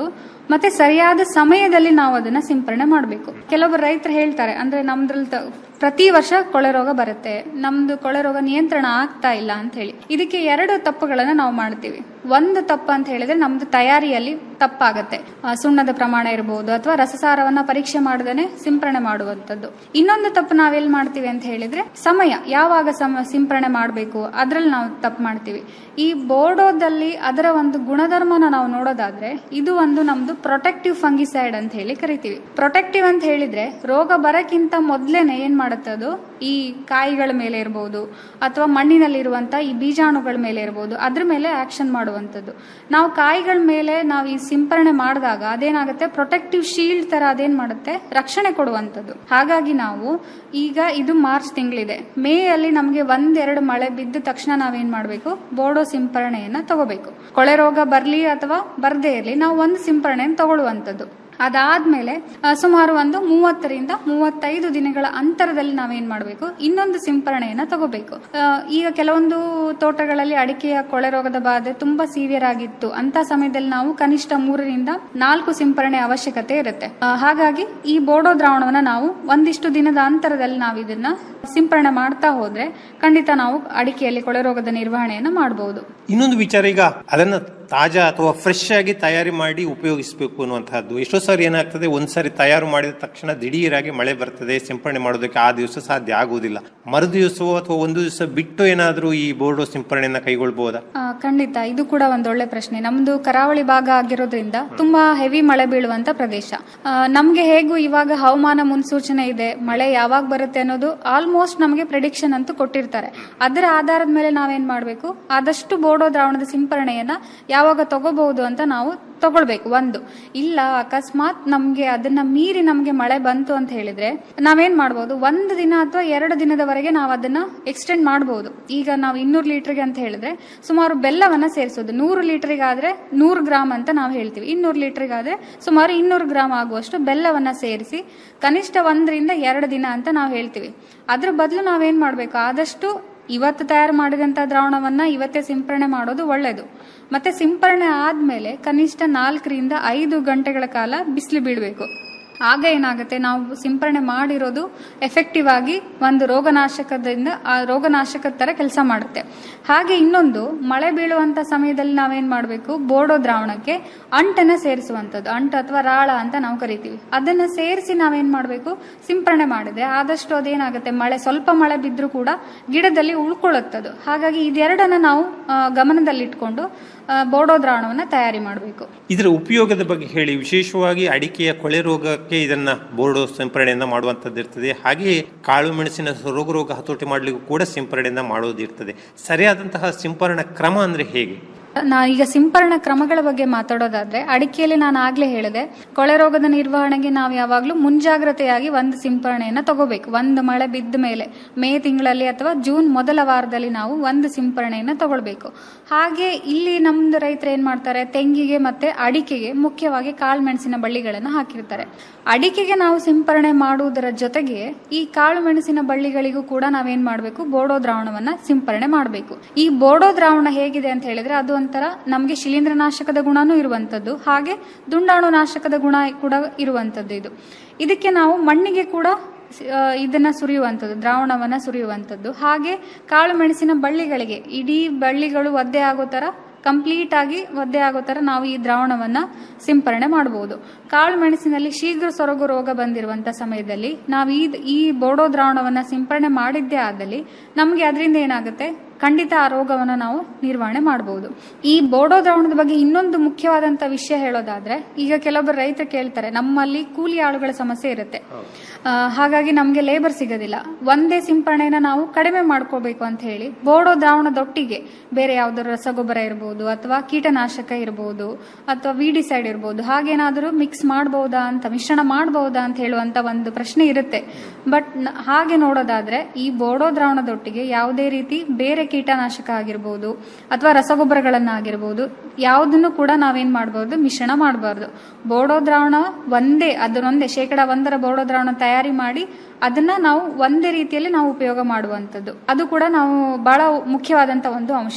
ಮತ್ತೆ ಸರಿಯಾದ ಸಮಯದಲ್ಲಿ ನಾವು ಅದನ್ನ ಸಿಂಪರಣೆ ಮಾಡಬೇಕು ಕೆಲವೊಬ್ಬರು ರೈತರು ಹೇಳ್ತಾರೆ ಅಂದ್ರೆ ನಮ್ದ್ರಲ್ಲಿ ತ- ಪ್ರತಿ ವರ್ಷ ಕೊಳೆ ರೋಗ ಬರುತ್ತೆ ನಮ್ದು ಕೊಳೆ ರೋಗ ನಿಯಂತ್ರಣ ಆಗ್ತಾ ಇಲ್ಲ ಅಂತ ಹೇಳಿ ಇದಕ್ಕೆ ಎರಡು ತಪ್ಪುಗಳನ್ನ ನಾವು ಮಾಡ್ತೀವಿ ಒಂದು ತಪ್ಪು ಅಂತ ಹೇಳಿದ್ರೆ ನಮ್ದು ತಯಾರಿಯಲ್ಲಿ ತಪ್ಪಾಗತ್ತೆ ಆ, ಸುಣ್ಣದ ಪ್ರಮಾಣ ಇರಬಹುದು ಅಥವಾ ರಸಸಾರವನ್ನ ಪರೀಕ್ಷೆ ಮಾಡದೇನೆ ಸಿಂಪರಣೆ ಮಾಡುವಂತದ್ದು ಇನ್ನೊಂದು ತಪ್ಪು ನಾವೆಲ್ಲಿ ಮಾಡ್ತೀವಿ ಅಂತ ಹೇಳಿದ್ರೆ ಸಮಯ ಯಾವಾಗ ಸಮ ಸಿಂಪರಣೆ ಮಾಡಬೇಕು ಅದ್ರಲ್ಲಿ ನಾವು ತಪ್ಪು ಮಾಡ್ತೀವಿ ಈ ಬೋರ್ಡೋದಲ್ಲಿ ಅದರ ಒಂದು ಗುಣಧರ್ಮನ ನಾವು ನೋಡೋದಾದ್ರೆ ಇದು ಒಂದು ನಮ್ದು ಪ್ರೊಟೆಕ್ಟಿವ್ ಫಂಗಿಸೈಡ್ ಅಂತ ಹೇಳಿ ಕರಿತೀವಿ ಪ್ರೊಟೆಕ್ಟಿವ್ ಅಂತ ಹೇಳಿದ್ರೆ ರೋಗ ಬರಕ್ಕಿಂತ ಮೊದ್ಲೇನೆ ಏನ್ ಮಾಡುತ್ತೆ ಅದು ಈ ಕಾಯಿಗಳ ಮೇಲೆ ಇರಬಹುದು ಅಥವಾ ಮಣ್ಣಿನಲ್ಲಿರುವಂತ ಈ ಬೀಜಾಣುಗಳ ಮೇಲೆ ಇರಬಹುದು ಅದ್ರ ಮೇಲೆ ಆಕ್ಷನ್ ಮಾಡುವಂತದ್ದು ನಾವು ಕಾಯಿಗಳ ಮೇಲೆ ನಾವು ಈ ಸಿಂಪರಣೆ ಮಾಡಿದಾಗ ಅದೇನಾಗುತ್ತೆ ಪ್ರೊಟೆಕ್ಟಿವ್ ಶೀಲ್ಡ್ ತರ ಅದೇನ್ ಮಾಡುತ್ತೆ ರಕ್ಷಣೆ ಕೊಡುವಂತದ್ದು ಹಾಗಾಗಿ ನಾವು ಈಗ ಇದು ಮಾರ್ಚ್ ತಿಂಗಳಿದೆ ಮೇ ಅಲ್ಲಿ ನಮಗೆ ಒಂದೆರಡು ಮಳೆ ಬಿದ್ದ ತಕ್ಷಣ ನಾವೇನ್ ಮಾಡಬೇಕು ಬೋರ್ಡೋ ಸಿಂಪರಣೆಯನ್ನ ತಗೋಬೇಕು ಕೊಳೆ ರೋಗ ಬರ್ಲಿ ಅಥವಾ ಬರ್ದೇ ಇರಲಿ ನಾವು ಒಂದು ಸಿಂಪರಣೆಯನ್ನು ತಗೊಳ್ಳುವಂತದ್ದು ಅದಾದ್ಮೇಲೆ ಆ, ಸುಮಾರು ಒಂದು ಮೂವತ್ತರಿಂದ ಮೂವತ್ತೈದು ದಿನಗಳ ಅಂತರದಲ್ಲಿ ನಾವೇನ್ ಮಾಡಬೇಕು ಇನ್ನೊಂದು ಸಿಂಪರಣೆಯನ್ನ ತಗೋಬೇಕು ಆ, ಈಗ ಕೆಲವೊಂದು ತೋಟಗಳಲ್ಲಿ ಅಡಿಕೆಯ ಕೊಳೆ ರೋಗದ ಬಾಧೆ ತುಂಬಾ ಸೀವಿಯರ್ ಆಗಿತ್ತು ಅಂತ ಸಮಯದಲ್ಲಿ ನಾವು ಕನಿಷ್ಠ ಮೂರರಿಂದ ನಾಲ್ಕು ಸಿಂಪರಣೆ ಅವಶ್ಯಕತೆ ಇರುತ್ತೆ ಆ, ಹಾಗಾಗಿ ಈ ಬೋಡೋ ದ್ರಾವಣವನ್ನ ನಾವು ಒಂದಿಷ್ಟು ದಿನದ ಅಂತರದಲ್ಲಿ ನಾವು ಇದನ್ನ ಸಿಂಪರಣೆ ಮಾಡ್ತಾ ಹೋದ್ರೆ ಖಂಡಿತ ನಾವು ಅಡಿಕೆಯಲ್ಲಿ ಕೊಳೆ ರೋಗದ ನಿರ್ವಹಣೆಯನ್ನ ಮಾಡಬಹುದು ಇನ್ನೊಂದು ವಿಚಾರ ಈಗ ಅದನ್ನ ತಾಜಾ ಅಥವಾ ಫ್ರೆಶ್ ಆಗಿ ತಯಾರಿ ಮಾಡಿ ಉಪಯೋಗಿಸಬೇಕು ಅನ್ನುವಂತಹದ್ದು ಎಷ್ಟೋ ಸಾರಿ ಏನಾಗ್ತದೆ ಒಂದ್ಸಾರಿ ತಯಾರು ಮಾಡಿದ ತಕ್ಷಣ ದಿಢೀರಾಗಿ ಮಳೆ ಬರ್ತದೆ ಸಿಂಪರಣೆ ಮಾಡೋದಕ್ಕೆ ಆ ದಿವಸ ಸಾಧ್ಯ ಆಗುವುದಿಲ್ಲ ಮರು ದಿವಸವೋ ಅಥವಾ ಒಂದು ದಿವಸ ಬಿಟ್ಟು ಏನಾದರೂ ಈ ಬೋರ್ಡೋ ಸಿಂಪರಣೆಯನ್ನ ಕೈಗೊಳ್ಬಹುದಾ ಆ, ಖಂಡಿತ ಇದು ಕೂಡ ಒಂದೊಳ್ಳೆ ಪ್ರಶ್ನೆ ನಮ್ದು ಕರಾವಳಿ ಭಾಗ ಆಗಿರೋದ್ರಿಂದ ತುಂಬಾ ಹೆವಿ ಮಳೆ ಬೀಳುವಂತ ಪ್ರದೇಶ ಆ, ನಮ್ಗೆ ಹೇಗೂ ಇವಾಗ ಹವಾಮಾನ ಮುನ್ಸೂಚನೆ ಇದೆ ಮಳೆ ಯಾವಾಗ ಬರುತ್ತೆ ಅನ್ನೋದು ಆಲ್ಮೋಸ್ಟ್ ನಮಗೆ ಪ್ರಿಡಿಕ್ಷನ್ ಅಂತೂ ಕೊಟ್ಟಿರ್ತಾರೆ ಅದರ ಆಧಾರದ ಮೇಲೆ ನಾವೇನ್ ಮಾಡಬೇಕು ಆದಷ್ಟು ಬೋಡೋ ದ್ರಾವಣದ ಸಿಂಪರಣೆಯನ್ನ ಯಾವಾಗ ತಗೋಬಹುದು ಅಂತ ನಾವು ತಗೊಳ್ಬೇಕು ಒಂದು ಇಲ್ಲ ಅಕಸ್ಮಾತ್ ನಮ್ಗೆ ಅದನ್ನ ಮೀರಿ ನಮ್ಗೆ ಮಳೆ ಬಂತು ಅಂತ ಹೇಳಿದ್ರೆ ನಾವೇನ್ ಮಾಡ್ಬೋದು ಒಂದು ದಿನ ಅಥವಾ ಎರಡು ದಿನದವರೆಗೆ ನಾವು ಅದನ್ನ ಎಕ್ಸ್ಟೆಂಡ್ ಮಾಡಬಹುದು ಈಗ ನಾವು ಇನ್ನೂರು ಲೀಟರ್ಗೆ ಅಂತ ಹೇಳಿದ್ರೆ ಸುಮಾರು ಬೆಲ್ಲವನ್ನ ಸೇರಿಸೋದು ನೂರು ಲೀಟರ್ಗೆ ಆದ್ರೆ ನೂರು ಗ್ರಾಮ್ ಅಂತ ನಾವು ಹೇಳ್ತೀವಿ ಇನ್ನೂರು ಲೀಟರ್ಗೆ ಆದ್ರೆ ಸುಮಾರು ಇನ್ನೂರು ಗ್ರಾಮ್ ಆಗುವಷ್ಟು ಬೆಲ್ಲವನ್ನ ಸೇರಿಸಿ ಕನಿಷ್ಠ ಒಂದರಿಂದ ಎರಡು ದಿನ ಅಂತ ನಾವು ಹೇಳ್ತೀವಿ ಅದ್ರ ಬದಲು ನಾವೇನ್ ಮಾಡ್ಬೇಕು ಆದಷ್ಟು ಇವತ್ತು ತಯಾರು ಮಾಡಿದಂತ ದ್ರಾವಣವನ್ನ ಇವತ್ತೇ ಸಿಂಪರಣೆ ಮಾಡೋದು ಒಳ್ಳೆಯದು ಮತ್ತೆ ಸಿಂಪರಣೆ ಆದ್ಮೇಲೆ ಕನಿಷ್ಠ ನಾಲ್ಕರಿಂದ ಐದು ಗಂಟೆಗಳ ಕಾಲ ಬಿಸಿಲು ಬೀಳಬೇಕು ಆಗ ಏನಾಗುತ್ತೆ ನಾವು ಸಿಂಪರಣೆ ಮಾಡಿರೋದು ಎಫೆಕ್ಟಿವ್ ಆಗಿ ಒಂದು ರೋಗನಾಶಕದಿಂದ ಆ ರೋಗನಾಶಕದ ತರ ಕೆಲಸ ಮಾಡುತ್ತೆ ಹಾಗೆ ಇನ್ನೊಂದು ಮಳೆ ಬೀಳುವಂತ ಸಮಯದಲ್ಲಿ ನಾವೇನ್ ಮಾಡಬೇಕು ಬೋರ್ಡೋ ದ್ರಾವಣಕ್ಕೆ ಅಂಟನ್ನ ಸೇರಿಸುವಂತದ್ದು ಅಂಟು ಅಥವಾ ರಾಳ ಅಂತ ನಾವು ಕರಿತೀವಿ ಅದನ್ನ ಸೇರಿಸಿ ನಾವೇನ್ ಮಾಡಬೇಕು ಸಿಂಪರಣೆ ಮಾಡಿದ್ರೆ ಆದಷ್ಟು ಅದೇನಾಗುತ್ತೆ ಮಳೆ ಸ್ವಲ್ಪ ಮಳೆ ಬಿದ್ರೂ ಕೂಡ ಗಿಡದಲ್ಲಿ ಉಳ್ಕೊಳ್ಳುತ್ತದು ಹಾಗಾಗಿ ಇದೆರಡನ್ನ ನಾವು ಆ, ಗಮನದಲ್ಲಿಟ್ಕೊಂಡು ಆ, ಬೋರ್ಡೋ ದ್ರಾವಣವನ್ನ ತಯಾರಿ ಮಾಡಬೇಕು ಇದರ ಉಪಯೋಗದ ಬಗ್ಗೆ ಹೇಳಿ ವಿಶೇಷವಾಗಿ ಅಡಿಕೆಯ ಕೊಳೆ ರೋಗಕ್ಕೆ ಇದನ್ನ ಬೋರ್ಡೋ ಸಿಂಪರಣೆಯನ್ನ ಮಾಡುವಂತದ್ದು ಇರ್ತದೆ ಹಾಗೆಯೇ ಕಾಳು ಮೆಣಸಿನ ರೋಗ ರೋಗ ಹತೋಟಿ ಮಾಡಲಿಕ್ಕೂ ಕೂಡ ಸಿಂಪರಣೆಯನ್ನ ಮಾಡೋದಿರ್ತದೆ ಸರಿಯಾದಂತಹ ಸಿಂಪರಣಾ ಕ್ರಮ ಅಂದ್ರೆ ಹೇಗೆ ನಾ ಈಗ ಸಿಂಪರಣಾ ಕ್ರಮಗಳ ಬಗ್ಗೆ ಮಾತಾಡೋದಾದ್ರೆ ಅಡಿಕೆಯಲ್ಲಿ ನಾನು ಆಗ್ಲೇ ಹೇಳಿದೆ ಕೊಳೆ ರೋಗದ ನಿರ್ವಹಣೆಗೆ ನಾವು ಯಾವಾಗಲೂ ಮುಂಜಾಗ್ರತೆಯಾಗಿ ಒಂದು ಸಿಂಪರಣೆಯನ್ನ ತಗೋಬೇಕು ಒಂದು ಮಳೆ ಬಿದ್ದ ಮೇಲೆ ಮೇ ತಿಂಗಳಲ್ಲಿ ಅಥವಾ ಜೂನ್ ಮೊದಲ ವಾರದಲ್ಲಿ ನಾವು ಒಂದು ಸಿಂಪರಣೆಯನ್ನ ತಗೊಳ್ಬೇಕು ಹಾಗೆ ಇಲ್ಲಿ ನಮ್ದು ರೈತರು ಏನ್ ಮಾಡ್ತಾರೆ ತೆಂಗಿಗೆ ಮತ್ತೆ ಅಡಿಕೆಗೆ ಮುಖ್ಯವಾಗಿ ಕಾಳು ಮೆಣಸಿನ ಬಳ್ಳಿಗಳನ್ನು ಹಾಕಿರ್ತಾರೆ ಅಡಿಕೆಗೆ ನಾವು ಸಿಂಪರಣೆ ಮಾಡುವುದರ ಜೊತೆಗೆ ಈ ಕಾಳು ಮೆಣಸಿನ ಬಳ್ಳಿಗಳಿಗೂ ಕೂಡ ನಾವೇನ್ ಮಾಡಬೇಕು ಬೋಡೋ ದ್ರಾವಣವನ್ನ ಸಿಂಪರಣೆ ಮಾಡಬೇಕು ಈ ಬೋಡೋ ದ್ರಾವಣ ಹೇಗಿದೆ ಅಂತ ಹೇಳಿದ್ರೆ ಅದು ಒಂಥರ ನಮಗೆ ಶಿಲೀಂಧ್ರನಾಶಕದ ಗುಣನೂ ಇರುವಂತದ್ದು ಹಾಗೆ ದುಂಡಾಣು ನಾಶಕದ ಗುಣ ಕೂಡ ಇರುವಂತದ್ದು ಇದು ಇದಕ್ಕೆ ನಾವು ಮಣ್ಣಿಗೆ ಕೂಡ ಆ, ಇದನ್ನ ಸುರಿಯುವಂಥದ್ದು ದ್ರಾವಣವನ್ನ ಸುರಿಯುವಂಥದ್ದು ಹಾಗೆ ಕಾಳು ಮೆಣಸಿನ ಬಳ್ಳಿಗಳಿಗೆ ಇಡೀ ಬಳ್ಳಿಗಳು ಒದ್ದೆ ಆಗೋ ತರ ಕಂಪ್ಲೀಟ್ ಆಗಿ ಒದ್ದೆ ಆಗೋ ತರ ನಾವು ಈ ದ್ರಾವಣವನ್ನ ಸಿಂಪರಣೆ ಮಾಡಬಹುದು ಕಾಳು ಮೆಣಸಿನಲ್ಲಿ ಶೀಘ್ರ ಸೊರಗು ರೋಗ ಬಂದಿರುವಂತ ಸಮಯದಲ್ಲಿ ನಾವು ಈ ಈ ಬೋಡೋ ದ್ರಾವಣವನ್ನ ಸಿಂಪರಣೆ ಮಾಡಿದ್ದೇ ಆದಲ್ಲಿ ನಮಗೆ ಅದರಿಂದ ಏನಾಗುತ್ತೆ ಖಂಡಿತ ಆ ರೋಗವನ್ನು ನಾವು ನಿರ್ವಹಣೆ ಮಾಡಬಹುದು ಈ ಬೋಡೋ ದ್ರಾವಣದ ಬಗ್ಗೆ ಇನ್ನೊಂದು ಮುಖ್ಯವಾದಂತ ವಿಷಯ ಹೇಳೋದಾದ್ರೆ ಈಗ ಕೆಲವೊಬ್ಬರು ರೈತರು ಕೇಳ್ತಾರೆ ನಮ್ಮಲ್ಲಿ ಕೂಲಿ ಆಳುಗಳ ಸಮಸ್ಯೆ ಇರುತ್ತೆ ಆ, ಹಾಗಾಗಿ ನಮಗೆ ಲೇಬರ್ ಸಿಗೋದಿಲ್ಲ ಒಂದೇ ಸಿಂಪರಣೆನ ನಾವು ಕಡಿಮೆ ಮಾಡ್ಕೋಬೇಕು ಅಂತ ಹೇಳಿ ಬೋಡೋ ದ್ರಾವಣದೊಟ್ಟಿಗೆ ಬೇರೆ ಯಾವ್ದಾದ್ರು ರಸಗೊಬ್ಬರ ಇರಬಹುದು ಅಥವಾ ಕೀಟನಾಶಕ ಇರಬಹುದು ಅಥವಾ ವಿಡಿಸೈಡ್ ಇರಬಹುದು ಹಾಗೇನಾದರೂ ಮಿಕ್ಸ್ ಮಾಡಬಹುದಾ ಅಂತ ಮಿಶ್ರಣ ಮಾಡಬಹುದಾ ಅಂತ ಹೇಳುವಂತ ಒಂದು ಪ್ರಶ್ನೆ ಇರುತ್ತೆ ಬಟ್ ಹಾಗೆ ನೋಡೋದಾದ್ರೆ ಈ ಬೋಡೋ ದ್ರಾವಣದೊಟ್ಟಿಗೆ ಯಾವುದೇ ರೀತಿ ಬೇರೆ ಕೀಟನಾಶಕ ಆಗಿರ್ಬೋದು ಅಥವಾ ರಸಗೊಬ್ಬರಗಳನ್ನಾಗಿರ್ಬೋದು ಯಾವುದನ್ನು ಕೂಡ ನಾವೇನ್ ಮಾಡಬಹುದು ಮಿಶ್ರಣ ಮಾಡಬಾರ್ದು ಬೋಡೋ ದ್ರಾವಣ ಒಂದೇ ಅದನ್ನೊಂದೇ ಶೇಕಡ ಒಂದರ ಬೋಡೋ ದ್ರಾವಣ ತಯಾರಿ ಮಾಡಿ ಅದನ್ನ ನಾವು ಒಂದೇ ರೀತಿಯಲ್ಲಿ ನಾವು ಉಪಯೋಗ ಮಾಡುವಂಥದ್ದು ಅದು ಕೂಡ ನಾವು ಬಹಳ ಮುಖ್ಯವಾದಂತ ಒಂದು ಅಂಶ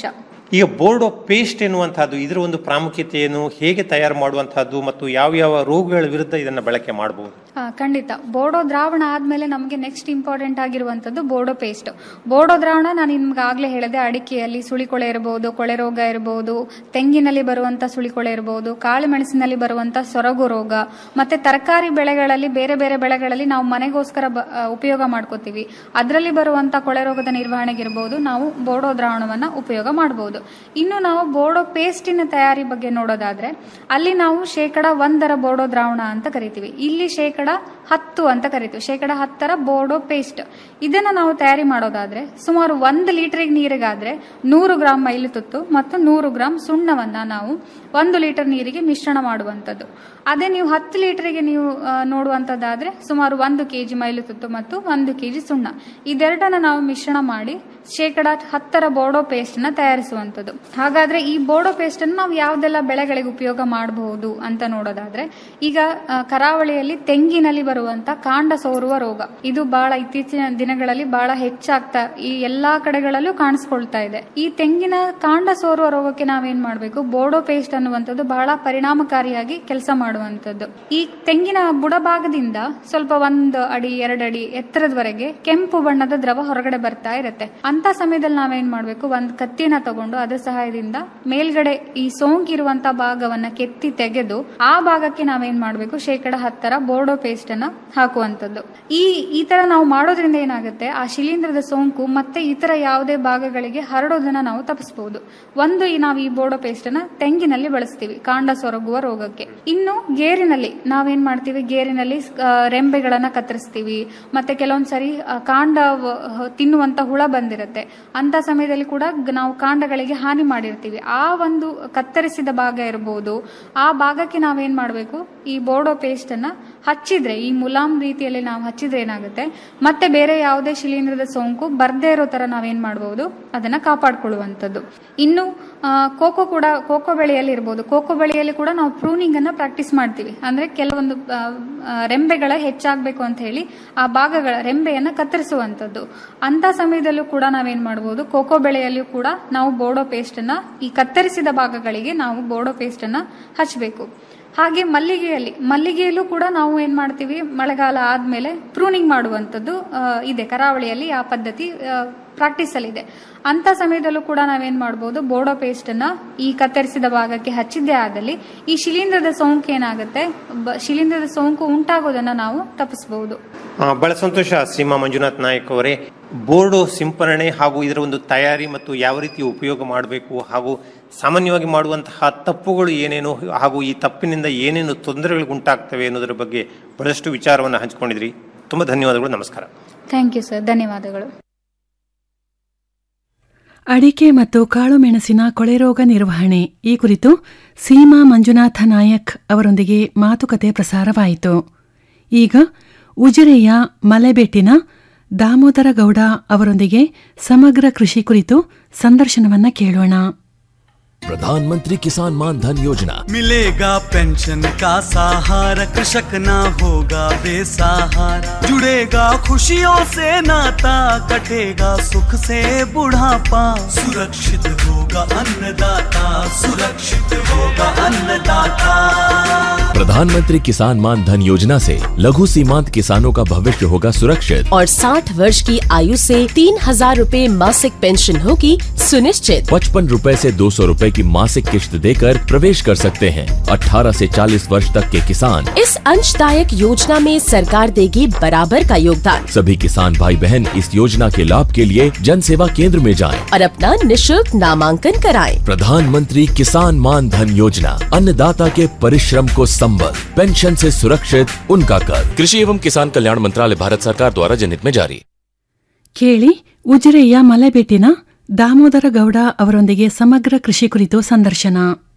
ಈಗ ಬೋರ್ಡೋ ಪೇಸ್ಟ್ ಎನ್ನುವಂತಹದ್ದು ಇದರ ಒಂದು ಪ್ರಾಮುಖ್ಯತೆಯನ್ನು ಹೇಗೆ ತಯಾರು ಮಾಡುವಂತಹದ್ದು ಮತ್ತು ಯಾವ ಯಾವ ರೋಗಗಳ ವಿರುದ್ಧ ಇದನ್ನು ಬಳಕೆ ಮಾಡಬಹುದು ಆ, ಖಂಡಿತ ಬೋಡೋ ದ್ರಾವಣ ಆದ್ಮೇಲೆ ನಮಗೆ ನೆಕ್ಸ್ಟ್ ಇಂಪಾರ್ಟೆಂಟ್ ಆಗಿರುವಂತದ್ದು ಬೋಡೋ ಪೇಸ್ಟ್ ಬೋಡೋ ದ್ರಾವಣ ನಾನು ನಿಮ್ಗೆ ಆಗ್ಲೇ ಹೇಳಿದೆ ಅಡಿಕೆಯಲ್ಲಿ ಸುಳಿಕೊಳೆ ಇರಬಹುದು ಕೊಳೆ ರೋಗ ಇರಬಹುದು ತೆಂಗಿನಲ್ಲಿ ಬರುವಂತ ಸುಳಿಕೊಳೆ ಇರಬಹುದು ಕಾಳುಮೆಣಸಿನಲ್ಲಿ ಬರುವಂತ ಸೊರಗು ರೋಗ ಮತ್ತೆ ತರಕಾರಿ ಬೆಳೆಗಳಲ್ಲಿ ಬೇರೆ ಬೇರೆ ಬೆಳೆಗಳಲ್ಲಿ ನಾವು ಮನೆಗೋಸ್ಕರ ಬ- ಆ, ಉಪಯೋಗ ಮಾಡ್ಕೋತೀವಿ ಅದರಲ್ಲಿ ಬರುವಂತ ಕೊಳೆ ರೋಗದ ನಿರ್ವಹಣೆಗಿರಬಹುದು ನಾವು ಬೋಡೋ ದ್ರಾವಣವನ್ನ ಉಪಯೋಗ ಮಾಡಬಹುದು ಇನ್ನು ನಾವು ಬೋಡೋ ಪೇಸ್ಟಿನ ತಯಾರಿ ಬಗ್ಗೆ ನೋಡೋದಾದ್ರೆ ಅಲ್ಲಿ ನಾವು ಶೇಕಡ ಒಂದರ ಬೋಡೋ ದ್ರಾವಣ ಅಂತ ಕರಿತೀವಿ ಇಲ್ಲಿ ಶೇಕಡ ಹತ್ತು ಅಂತ ಕರಿತೀವಿ ಶೇಕಡ ಹತ್ತರ ಬೋರ್ಡೋ ಪೇಸ್ಟ್ ಇದನ್ನ ನಾವು ತಯಾರಿ ಮಾಡೋದಾದ್ರೆ ಸುಮಾರು ಒಂದು ಲೀಟರ್ ನೀರಿಗಾದ್ರೆ ನೂರು ಗ್ರಾಂ ಮೈಲುತುತ್ತು ಮತ್ತು ನೂರು ಗ್ರಾಂ ಸುಣ್ಣವನ್ನ ನಾವು ಒಂದು ಲೀಟರ್ ನೀರಿಗೆ ಮಿಶ್ರಣ ಮಾಡುವಂಥದ್ದು ಅದೇ ನೀವು ಹತ್ತು ಲೀಟರ್ಗೆ ನೀವು ಆ, ನೋಡುವಂಥದ್ದಾದ್ರೆ ಸುಮಾರು ಒಂದು ಕೆಜಿ ಮೈಲುತುತ್ತು ಮತ್ತು ಒಂದು ಕೆಜಿ ಸುಣ್ಣ ಇದೆರಡನ್ನ ನಾವು ಮಿಶ್ರಣ ಮಾಡಿ ಶೇಕಡ ಹತ್ತರ ಬೋರ್ಡೋ ಪೇಸ್ಟ್ ನ ತಯಾರಿಸುವಂಥದ್ದು ಹಾಗಾದ್ರೆ ಈ ಬೋರ್ಡೋ ಪೇಸ್ಟ್ ಅನ್ನು ನಾವು ಯಾವ್ದೆಲ್ಲ ಬೆಳೆಗಳಿಗೆ ಉಪಯೋಗ ಮಾಡಬಹುದು ಅಂತ ನೋಡೋದಾದ್ರೆ ಈಗ ಆ, ಕರಾವಳಿಯಲ್ಲಿ ತೆಂಗಿನಲ್ಲಿ ಬರುವಂತ ಕಾಂಡ ಸೋರುವ ರೋಗ ಇದು ಬಹಳ ಇತ್ತೀಚಿನ ದಿನಗಳಲ್ಲಿ ಬಹಳ ಹೆಚ್ಚಾಗ್ತಾ ಈ ಎಲ್ಲಾ ಕಡೆಗಳಲ್ಲೂ ಕಾಣಿಸ್ಕೊಳ್ತಾ ಇದೆ ಈ ತೆಂಗಿನ ಕಾಂಡ ಸೋರುವ ರೋಗಕ್ಕೆ ನಾವೇನ್ ಮಾಡಬೇಕು ಬೋರ್ಡೋ ಪೇಸ್ಟ್ ಅನ್ನುವಂಥದ್ದು ಬಹಳ ಪರಿಣಾಮಕಾರಿಯಾಗಿ ಕೆಲಸ ಮಾಡುವಂಥದ್ದು ಈ ತೆಂಗಿನ ಬುಡಭಾಗದಿಂದ ಸ್ವಲ್ಪ ಒಂದು ಅಡಿ ಎರಡು ಅಡಿ ಎತ್ತರದವರೆಗೆ ಕೆಂಪು ಬಣ್ಣದ ದ್ರವ ಹೊರಗಡೆ ಬರ್ತಾ ಇರುತ್ತೆ ಅಂತ ಸಮಯದಲ್ಲಿ ನಾವೇನ್ ಮಾಡ್ಬೇಕು ಒಂದ್ ಕತ್ತಿನ ತಗೊಂಡು ಅದರ ಸಹಾಯದಿಂದ ಮೇಲ್ಗಡೆ ಈ ಸೋಂಕಿರುವಂತ ಭಾಗವನ್ನ ಕೆತ್ತಿ ತೆಗೆದು ಆ ಭಾಗಕ್ಕೆ ನಾವೇನ್ ಮಾಡ್ಬೇಕು ಶೇಕಡ ಹತ್ತರ ಬೋರ್ಡೋ ಪೇಸ್ಟ್ ಅನ್ನ ಹಾಕುವಂತದ್ದು ಈ ಈ ತರ ನಾವು ಮಾಡೋದ್ರಿಂದ ಏನಾಗುತ್ತೆ ಆ ಶಿಲೀಂಧ್ರದ ಸೋಂಕು ಮತ್ತೆ ಇತರ ಯಾವುದೇ ಭಾಗಗಳಿಗೆ ಹರಡೋದನ್ನ ನಾವು ತಪ್ಪಿಸಬಹುದು ಒಂದು ಈ ನಾವು ಈ ಬೋರ್ಡೋ ಪೇಸ್ಟ್ ಅನ್ನ ತೆಂಗಿನಲ್ಲಿ ಬಳಸ್ತೀವಿ ಕಾಂಡ ಸೊರಗುವ ರೋಗಕ್ಕೆ ಇನ್ನು ಗೇರಿನಲ್ಲಿ ನಾವೇನ್ ಮಾಡ್ತೀವಿ ಗೇರಿನಲ್ಲಿ ಆ, ರೆಂಬೆಗಳನ್ನ ಕತ್ತರಿಸ್ತೀವಿ ಮತ್ತೆ ಕೆಲವೊಂದ್ಸರಿ ಆ, ಕಾಂಡ ವ- ತಿನ್ನುವಂತ ಹುಳ ಬಂದಿರುತ್ತೆ ಅಂತ ಸಮಯದಲ್ಲಿ ಕೂಡ ಗ್- ನಾವು ಕಾಂಡಗಳಿಗೆ ಹಾನಿ ಮಾಡಿರ್ತೀವಿ ಆ ಒಂದು ಕತ್ತರಿಸಿದ ಭಾಗ ಇರಬಹುದು ಆ ಭಾಗಕ್ಕೆ ನಾವೇನ್ ಮಾಡಬೇಕು ಈ ಬೋರ್ಡೋ ಪೇಸ್ಟ್ ಅನ್ನ ಹಚ್ಚಿದ್ರೆ ಈ ಮುಲಾಮ್ ರೀತಿಯಲ್ಲಿ ನಾವು ಹಚ್ಚಿದ್ರೆ ಏನಾಗುತ್ತೆ ಮತ್ತೆ ಬೇರೆ ಯಾವುದೇ ಶಿಲೀಂಧ್ರದ ಸೋಂಕು ಬರ್ದೇ ಇರೋ ತರ ನಾವೇನ್ ಮಾಡಬಹುದು ಅದನ್ನ ಕಾಪಾಡ್ಕೊಳ್ಳುವಂಥದ್ದು ಇನ್ನು ಆ, ಕೋಕೋ ಕೂಡ ಕೋಕೋ ಬೆಳೆಯಲ್ಲಿ ಇರ್ಬೋದು ಕೋಕೋ ಬೆಳೆಯಲ್ಲಿ ಕೂಡ ನಾವು ಪ್ರೂನಿಂಗ್ ಅನ್ನ ಪ್ರಾಕ್ಟೀಸ್ ಮಾಡ್ತೀವಿ ಅಂದ್ರೆ ಕೆಲವೊಂದು ಆ, ಆ, ರೆಂಬೆಗಳ ಹೆಚ್ಚಾಗಬೇಕು ಅಂತ ಹೇಳಿ ಆ ಭಾಗಗಳ ರೆಂಬೆಯನ್ನ ಕತ್ತರಿಸುವಂಥದ್ದು ಅಂತ ಸಮಯದಲ್ಲೂ ಕೂಡ ನಾವೇನ್ ಮಾಡಬಹುದು ಕೋಕೋ ಬೆಳೆಯಲ್ಲಿಯೂ ಕೂಡ ನಾವು ಬೋರ್ಡೋ ಪೇಸ್ಟ್ ಅನ್ನ ಈ ಕತ್ತರಿಸಿದ ಭಾಗಗಳಿಗೆ ನಾವು ಬೋರ್ಡೋ ಪೇಸ್ಟ್ ಅನ್ನ ಹಚ್ಚಬೇಕು ಹಾಗೆ ಮಲ್ಲಿಗೆಯಲ್ಲಿ ಮಲ್ಲಿಗೆಯಲ್ಲೂ ಕೂಡ ನಾವು ಏನ್ ಮಾಡ್ತೀವಿ ಮಳೆಗಾಲ ಆದ್ಮೇಲೆ ಪ್ರೂನಿಂಗ್ ಮಾಡುವಂಥದ್ದು ಆ, ಇದೆ ಕರಾವಳಿಯಲ್ಲಿ ಆ ಪದ್ಧತಿ ಪ್ರಾಕ್ಟೀಸ್ ಅಲ್ಲಿ ಇದೆ ಅಂತ ಸಮಯದಲ್ಲೂ ಕೂಡ ನಾವೇನ್ ಮಾಡಬಹುದು ಬೋರ್ಡೋ ಪೇಸ್ಟ್ ಅನ್ನ ಈ ಕತ್ತರಿಸಿದ ಭಾಗಕ್ಕೆ ಹಚ್ಚಿದ್ದೇ ಆದಲ್ಲಿ ಈ ಶಿಲೀಂಧ್ರದ ಸೋಂಕು ಏನಾಗುತ್ತೆ ಬ- ಶಿಲೀಂಧ್ರದ ಸೋಂಕು ಉಂಟಾಗೋದನ್ನ ನಾವು ತಪ್ಪಿಸಬಹುದು ಆ, ಬಹಳ ಸಂತೋಷ ಸೀಮಾ ಮಂಜುನಾಥ್ ನಾಯಕ್ ಅವರೇ ಬೋರ್ಡು ಸಿಂಪರಣೆ ಹಾಗೂ ಇದರ ಒಂದು ತಯಾರಿ ಮತ್ತು ಯಾವ ರೀತಿ ಉಪಯೋಗ ಮಾಡಬೇಕು ಹಾಗೂ ಸಾಮಾನ್ಯವಾಗಿ ಮಾಡುವಂತಹ ತಪ್ಪುಗಳು ಏನೇನು ಹಾಗೂ ಈ ತಪ್ಪಿನಿಂದ ಏನೇನು ತೊಂದರೆಗಳು ಉಂಟಾಗ್ತವೆ ಅನ್ನೋದರ ಬಗ್ಗೆ ಬಹಳಷ್ಟು ವಿಚಾರವನ್ನು ಹಂಚಿಕೊಂಡಿದ್ರಿ ತುಂಬ ಧನ್ಯವಾದಗಳು ನಮಸ್ಕಾರ ಥ್ಯಾಂಕ್ ಯು ಸರ್ ಧನ್ಯವಾದಗಳು ಅಡಿಕೆ ಮತ್ತು ಕಾಳುಮೆಣಸಿನ ಕೊಳೆರೋಗ ನಿರ್ವಹಣೆ ಈ ಕುರಿತು ಸೀಮಾ ಮಂಜುನಾಥ ನಾಯಕ್ ಅವರೊಂದಿಗೆ ಮಾತುಕತೆ ಪ್ರಸಾರವಾಯಿತು ಈಗ ಉಜಿರೆಯ ಮಲೆಬೆಟ್ಟಿನ ದಾಮೋದರ ಗೌಡ ಅವರೊಂದಿಗೆ ಸಮಗ್ರ ಕೃಷಿ ಕುರಿತು ಸಂದರ್ಶನವನ್ನ ಕೇಳೋಣ प्रधानमंत्री किसान मान धन योजना मिलेगा पेंशन का सहारा कृषक ना होगा बेसहारा जुड़ेगा खुशियों से नाता कटेगा सुख से बुढ़ापा सुरक्षित होगा अन्नदाता सुरक्षित होगा अन्नदाता प्रधानमंत्री किसान मान धन योजना से लघु सीमांत किसानों का भविष्य होगा सुरक्षित और 60 वर्ष की आयु से तीन हजार रूपए मासिक पेंशन होगी सुनिश्चित पचपन रूपए से दो सौ रूपए की मासिक किश्त देकर प्रवेश कर सकते हैं 18 से 40 वर्ष तक के किसान इस अंशदायक योजना में सरकार देगी बराबर का योगदान सभी किसान भाई बहन इस योजना के लाभ के लिए जन सेवा केंद्र में जाएं। और अपना निशुल्क नामांकन कराएं। प्रधानमंत्री किसान मान धन योजना अन्नदाता के परिश्रम को संबल पेंशन से सुरक्षित उनका कर कृषि एवं किसान कल्याण मंत्रालय भारत सरकार द्वारा जनहित में जारी ಕೇಳಿ ಉಜಿರೆಯ ಮಲೆಬೆಟ್ಟಿನ ದಾಮೋದರ ಗೌಡ ಅವರೊಂದಿಗೆ ಸಮಗ್ರ ಕೃಷಿ ಕುರಿತು ಸಂದರ್ಶನ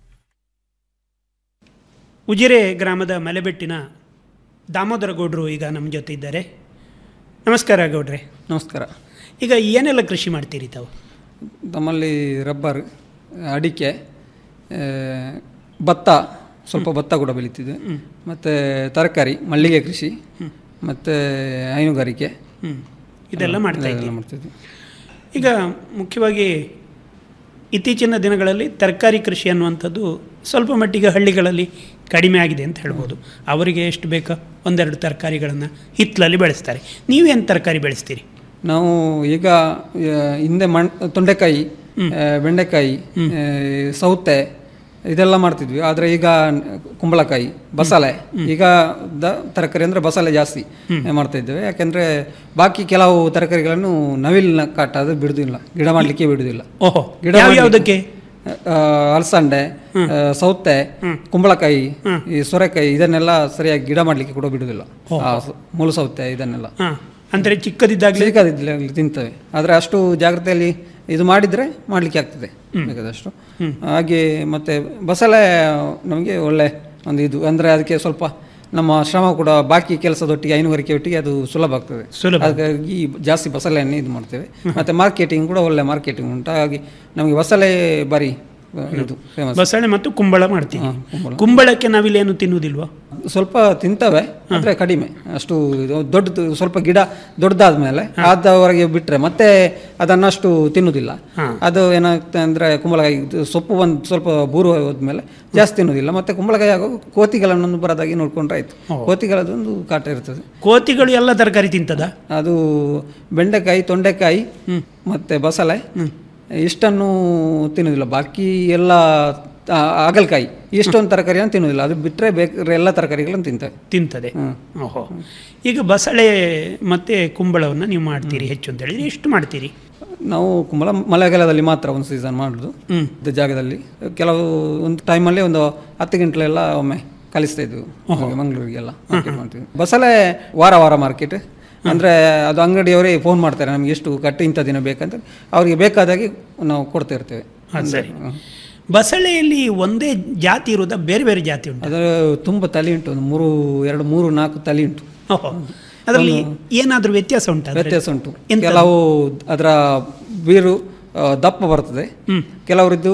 ಉಜಿರೆ ಗ್ರಾಮದ ಮಲೆಬೆಟ್ಟಿನ ದಾಮೋದರ ಗೌಡರು ಈಗ ನಮ್ಮ ಜೊತೆ ಇದ್ದಾರೆ ನಮಸ್ಕಾರ ಗೌಡ್ರೆ ನಮಸ್ಕಾರ ಈಗ ಏನೆಲ್ಲ ಕೃಷಿ ಮಾಡ್ತೀರಿ ತಾವು ನಮ್ಮಲ್ಲಿ ರಬ್ಬರ್ ಅಡಿಕೆ ಆ, ಭತ್ತ ಸ್ವಲ್ಪ ಭತ್ತ ಕೂಡ ಬೆಳೀತಿದೆ ಮತ್ತು ತರಕಾರಿ ಮಲ್ಲಿಗೆ ಕೃಷಿ ಮತ್ತು ಹೈನುಗಾರಿಕೆ ಹ್ಮ್. ಇದೆಲ್ಲ ಮಾಡ್ತಾ ಇದೆಲ್ಲ ಇದ್ದೀವಿ. ಮಾಡ್ತಿದ್ವಿ ಈಗ ಮುಖ್ಯವಾಗಿ ಇತ್ತೀಚಿನ ದಿನಗಳಲ್ಲಿ ತರಕಾರಿ ಕೃಷಿ ಅನ್ನುವಂಥದ್ದು ಸ್ವಲ್ಪ ಮಟ್ಟಿಗೆ ಹಳ್ಳಿಗಳಲ್ಲಿ ಕಡಿಮೆ ಆಗಿದೆ ಅಂತ ಹೇಳ್ಬೋದು ಅವರಿಗೆ ಎಷ್ಟು ಬೇಕೋ ಒಂದೆರಡು ತರಕಾರಿಗಳನ್ನು ಹಿತ್ತಲಲ್ಲಿ ಬೆಳೆಸ್ತಾರೆ ನೀವೇನು ತರಕಾರಿ ಬೆಳೆಸ್ತೀರಿ ನಾವು ಈಗ ಆ, ಹಿಂದೆ ಮಣ್ ತೊಂಡೆಕಾಯಿ ಆ, ಬೆಂಡೆಕಾಯಿ ಆ, ಸೌತೆ ಇದೆಲ್ಲ ಮಾಡ್ತಿದ್ವಿ ಆದರೆ ಈಗ ಕುಂಬಳಕಾಯಿ ಬಸಳೆ ಈಗ ದ ತರಕಾರಿ ಅಂದರೆ ಬಸಳೆ ಜಾಸ್ತಿ ಮಾಡ್ತಾ ಇದ್ದೇವೆ ಯಾಕೆಂದರೆ ಬಾಕಿ ಕೆಲವು ತರಕಾರಿಗಳನ್ನು ನವಿಲಿನ ಕಾಟ ಅದು ಬಿಡುದಿಲ್ಲ ಗಿಡ ಮಾಡಲಿಕ್ಕೆ ಬಿಡುದಿಲ್ಲ ಓಹೋ ಗಿಡ ಯಾವ ಮಾಡ್ಲಿಕ್ಕೆ- ಯಾವುದಕ್ಕೆ ಆ, ಅಲಸಂಡೆ ಆ, ಸೌತೆ ಕುಂಬಳಕಾಯಿ ಈ ಸೊರೆಕಾಯಿ ಇದನ್ನೆಲ್ಲ ಸರಿಯಾಗಿ ಗಿಡ ಮಾಡಲಿಕ್ಕೆ ಕೂಡ ಬಿಡುದಿಲ್ಲ ಆ, ಸ- ಮುಳು ಸೌತೆ ಇದನ್ನೆಲ್ಲ ಹಾಂ ಅಂದರೆ ಚಿಕ್ಕದಿದ್ದಾಗಲೇ ಚಿಕ್ಕದಿದ್ದಾಗಲೇ ತಿಂತವೆ ಆದರೆ ಅಷ್ಟು ಜಾಗ್ರತೆಯಲ್ಲಿ ಇದು ಮಾಡಿದರೆ ಮಾಡಲಿಕ್ಕೆ ಆಗ್ತದೆ ಬೇಕಾದಷ್ಟು ಹಾಗೆ ಮತ್ತೆ ಬಸಳೆ ನಮಗೆ ಒಳ್ಳೆ ಒಂದು ಇದು ಅಂದರೆ ಅದಕ್ಕೆ ಸ್ವಲ್ಪ ನಮ್ಮ ಶ್ರಮ ಕೂಡ ಬಾಕಿ ಕೆಲಸದೊಟ್ಟಿಗೆ ಹೈನುಗಾರಿಕೆ ಒಟ್ಟಿಗೆ ಅದು ಸುಲಭ ಆಗ್ತದೆ ಸುಲಭ. ಹಾಗಾಗಿ ಜಾಸ್ತಿ ಬಸಳೆಯನ್ನು ಇದು ಮಾಡ್ತೇವೆ ಮತ್ತೆ ಮಾರ್ಕೆಟಿಂಗ್ ಕೂಡ ಒಳ್ಳೆ ಮಾರ್ಕೆಟಿಂಗ್ ಉಂಟು ಹಾಗಾಗಿ ನಮಗೆ ಬಸಳೆ ಬಾರಿ ಆ, ಇದು ಫೇಮಸ್ ಬಸಳೆ ಮತ್ತು ಕುಂಬಳ ಮಾಡ್ತೀವಿ ಕುಂಬಳಕ್ಕೆ ನಾವಿಲ್ಲೇನು ತಿನ್ನುವುದಿಲ್ವಾ ಸ್ವಲ್ಪ ತಿಂತವೆ ಆದರೆ ಕಡಿಮೆ ಅಷ್ಟು ಇದು ದೊಡ್ಡದು ಸ್ವಲ್ಪ ಗಿಡ ದೊಡ್ಡದಾದ ಮೇಲೆ ಆದವರೆಗೆ ಬಿಟ್ಟರೆ ಮತ್ತೆ ಅದನ್ನಷ್ಟು ತಿನ್ನುವುದಿಲ್ಲ ಅದು ಏನಾಗ್ತದೆ ಅಂದರೆ ಕುಂಬಳಕಾಯಿ ಇದು ಸೊಪ್ಪು ಒಂದು ಸ್ವಲ್ಪ ಬೂರು ಹೋದ್ಮೇಲೆ ಜಾಸ್ತಿ ತಿನ್ನುವುದಿಲ್ಲ ಮತ್ತೆ ಕುಂಬಳಕಾಯಿ ಆಗೋ ಕೋತಿಗಳನ್ನೊಂದು ಬರೋದಾಗಿ ನೋಡ್ಕೊಂಡ್ರೆ ಆಯ್ತು ಕೋತಿಗಳದೊಂದು ಕಾಟ ಇರ್ತದೆ ಕೋತಿಗಳು ಎಲ್ಲ ತರಕಾರಿ ತಿಂತದ ಅದು ಬೆಂಡೆಕಾಯಿ ತೊಂಡೆಕಾಯಿ ಮತ್ತೆ ಬಸಳೆ ಇಷ್ಟನ್ನು ತಿನ್ನುವುದಿಲ್ಲ ಬಾಕಿ ಎಲ್ಲ ಆ, ಹಾಗಲಕಾಯಿ ಇಷ್ಟೊಂದು ತರಕಾರಿಯನ್ನು ತಿನ್ನುವುದಿಲ್ಲ ಅದು ಬಿಟ್ಟರೆ ಬೇಕಾದ್ರೆ ಎಲ್ಲ ತರಕಾರಿಗಳನ್ನು ತಿಂತವೆ ತಿಂತದೆ ಓಹೋ ಈಗ ಬಸಳೆ ಮತ್ತೆ ಕುಂಬಳವನ್ನು ನೀವು ಮಾಡ್ತೀರಿ ಹೆಚ್ಚು ಅಂತ ಹೇಳಿದ್ರೆ ಎಷ್ಟು ಮಾಡ್ತೀರಿ ನಾವು ಕುಂಬಳ ಮಳೆಗಾಲದಲ್ಲಿ ಮಾತ್ರ ಒಂದು ಸೀಸನ್ ಮಾಡೋದು ಇದ್ದ ಜಾಗದಲ್ಲಿ ಕೆಲವು ಒಂದು ಟೈಮಲ್ಲಿ ಒಂದು ಹತ್ತು ಗಂಟಲೆಲ್ಲ ಒಮ್ಮೆ ಕಲಿಸ್ತಾ ಇದ್ವು ಹಾಗೆ ಮಂಗಳೂರಿಗೆಲ್ಲ market ಮಾಡ್ತೀವಿ ಬಸಳೆ ವಾರ ವಾರ ಮಾರ್ಕೆಟ್ ಅಂದರೆ ಅದು ಅಂಗಡಿಯವರೇ ಫೋನ್ ಮಾಡ್ತಾರೆ ನಮ್ಗೆ ಎಷ್ಟು ಕಟ್ಟು ಇಂಥ ದಿನ ಬೇಕಂತ ಅವರಿಗೆ ಬೇಕಾದಾಗೆ ನಾವು ಕೊಡ್ತಾ ಇರ್ತೇವೆ ಅದು ಸರಿ ಬಸಳೆಯಲ್ಲಿ ಒಂದೇ ಜಾತಿ ಇರುವುದಾ ಬೇರೆ ಬೇರೆ ಜಾತಿ ಉಂಟು ಅದರ ತುಂಬ ತಲೆ ಉಂಟು ಒಂದು ಮೂರು ಎರಡು ಮೂರು ನಾಲ್ಕು ತಲೆ ಉಂಟು ಓಹೋ ಅದರಲ್ಲಿ ಏನಾದರೂ ವ್ಯತ್ಯಾಸ ಉಂಟು ವ್ಯತ್ಯಾಸ ಉಂಟು ಕೆಲವು ಅದರ ಬೀರು ಆ, ದಪ್ಪ ಬರ್ತದೆ ಕೆಲವರದ್ದು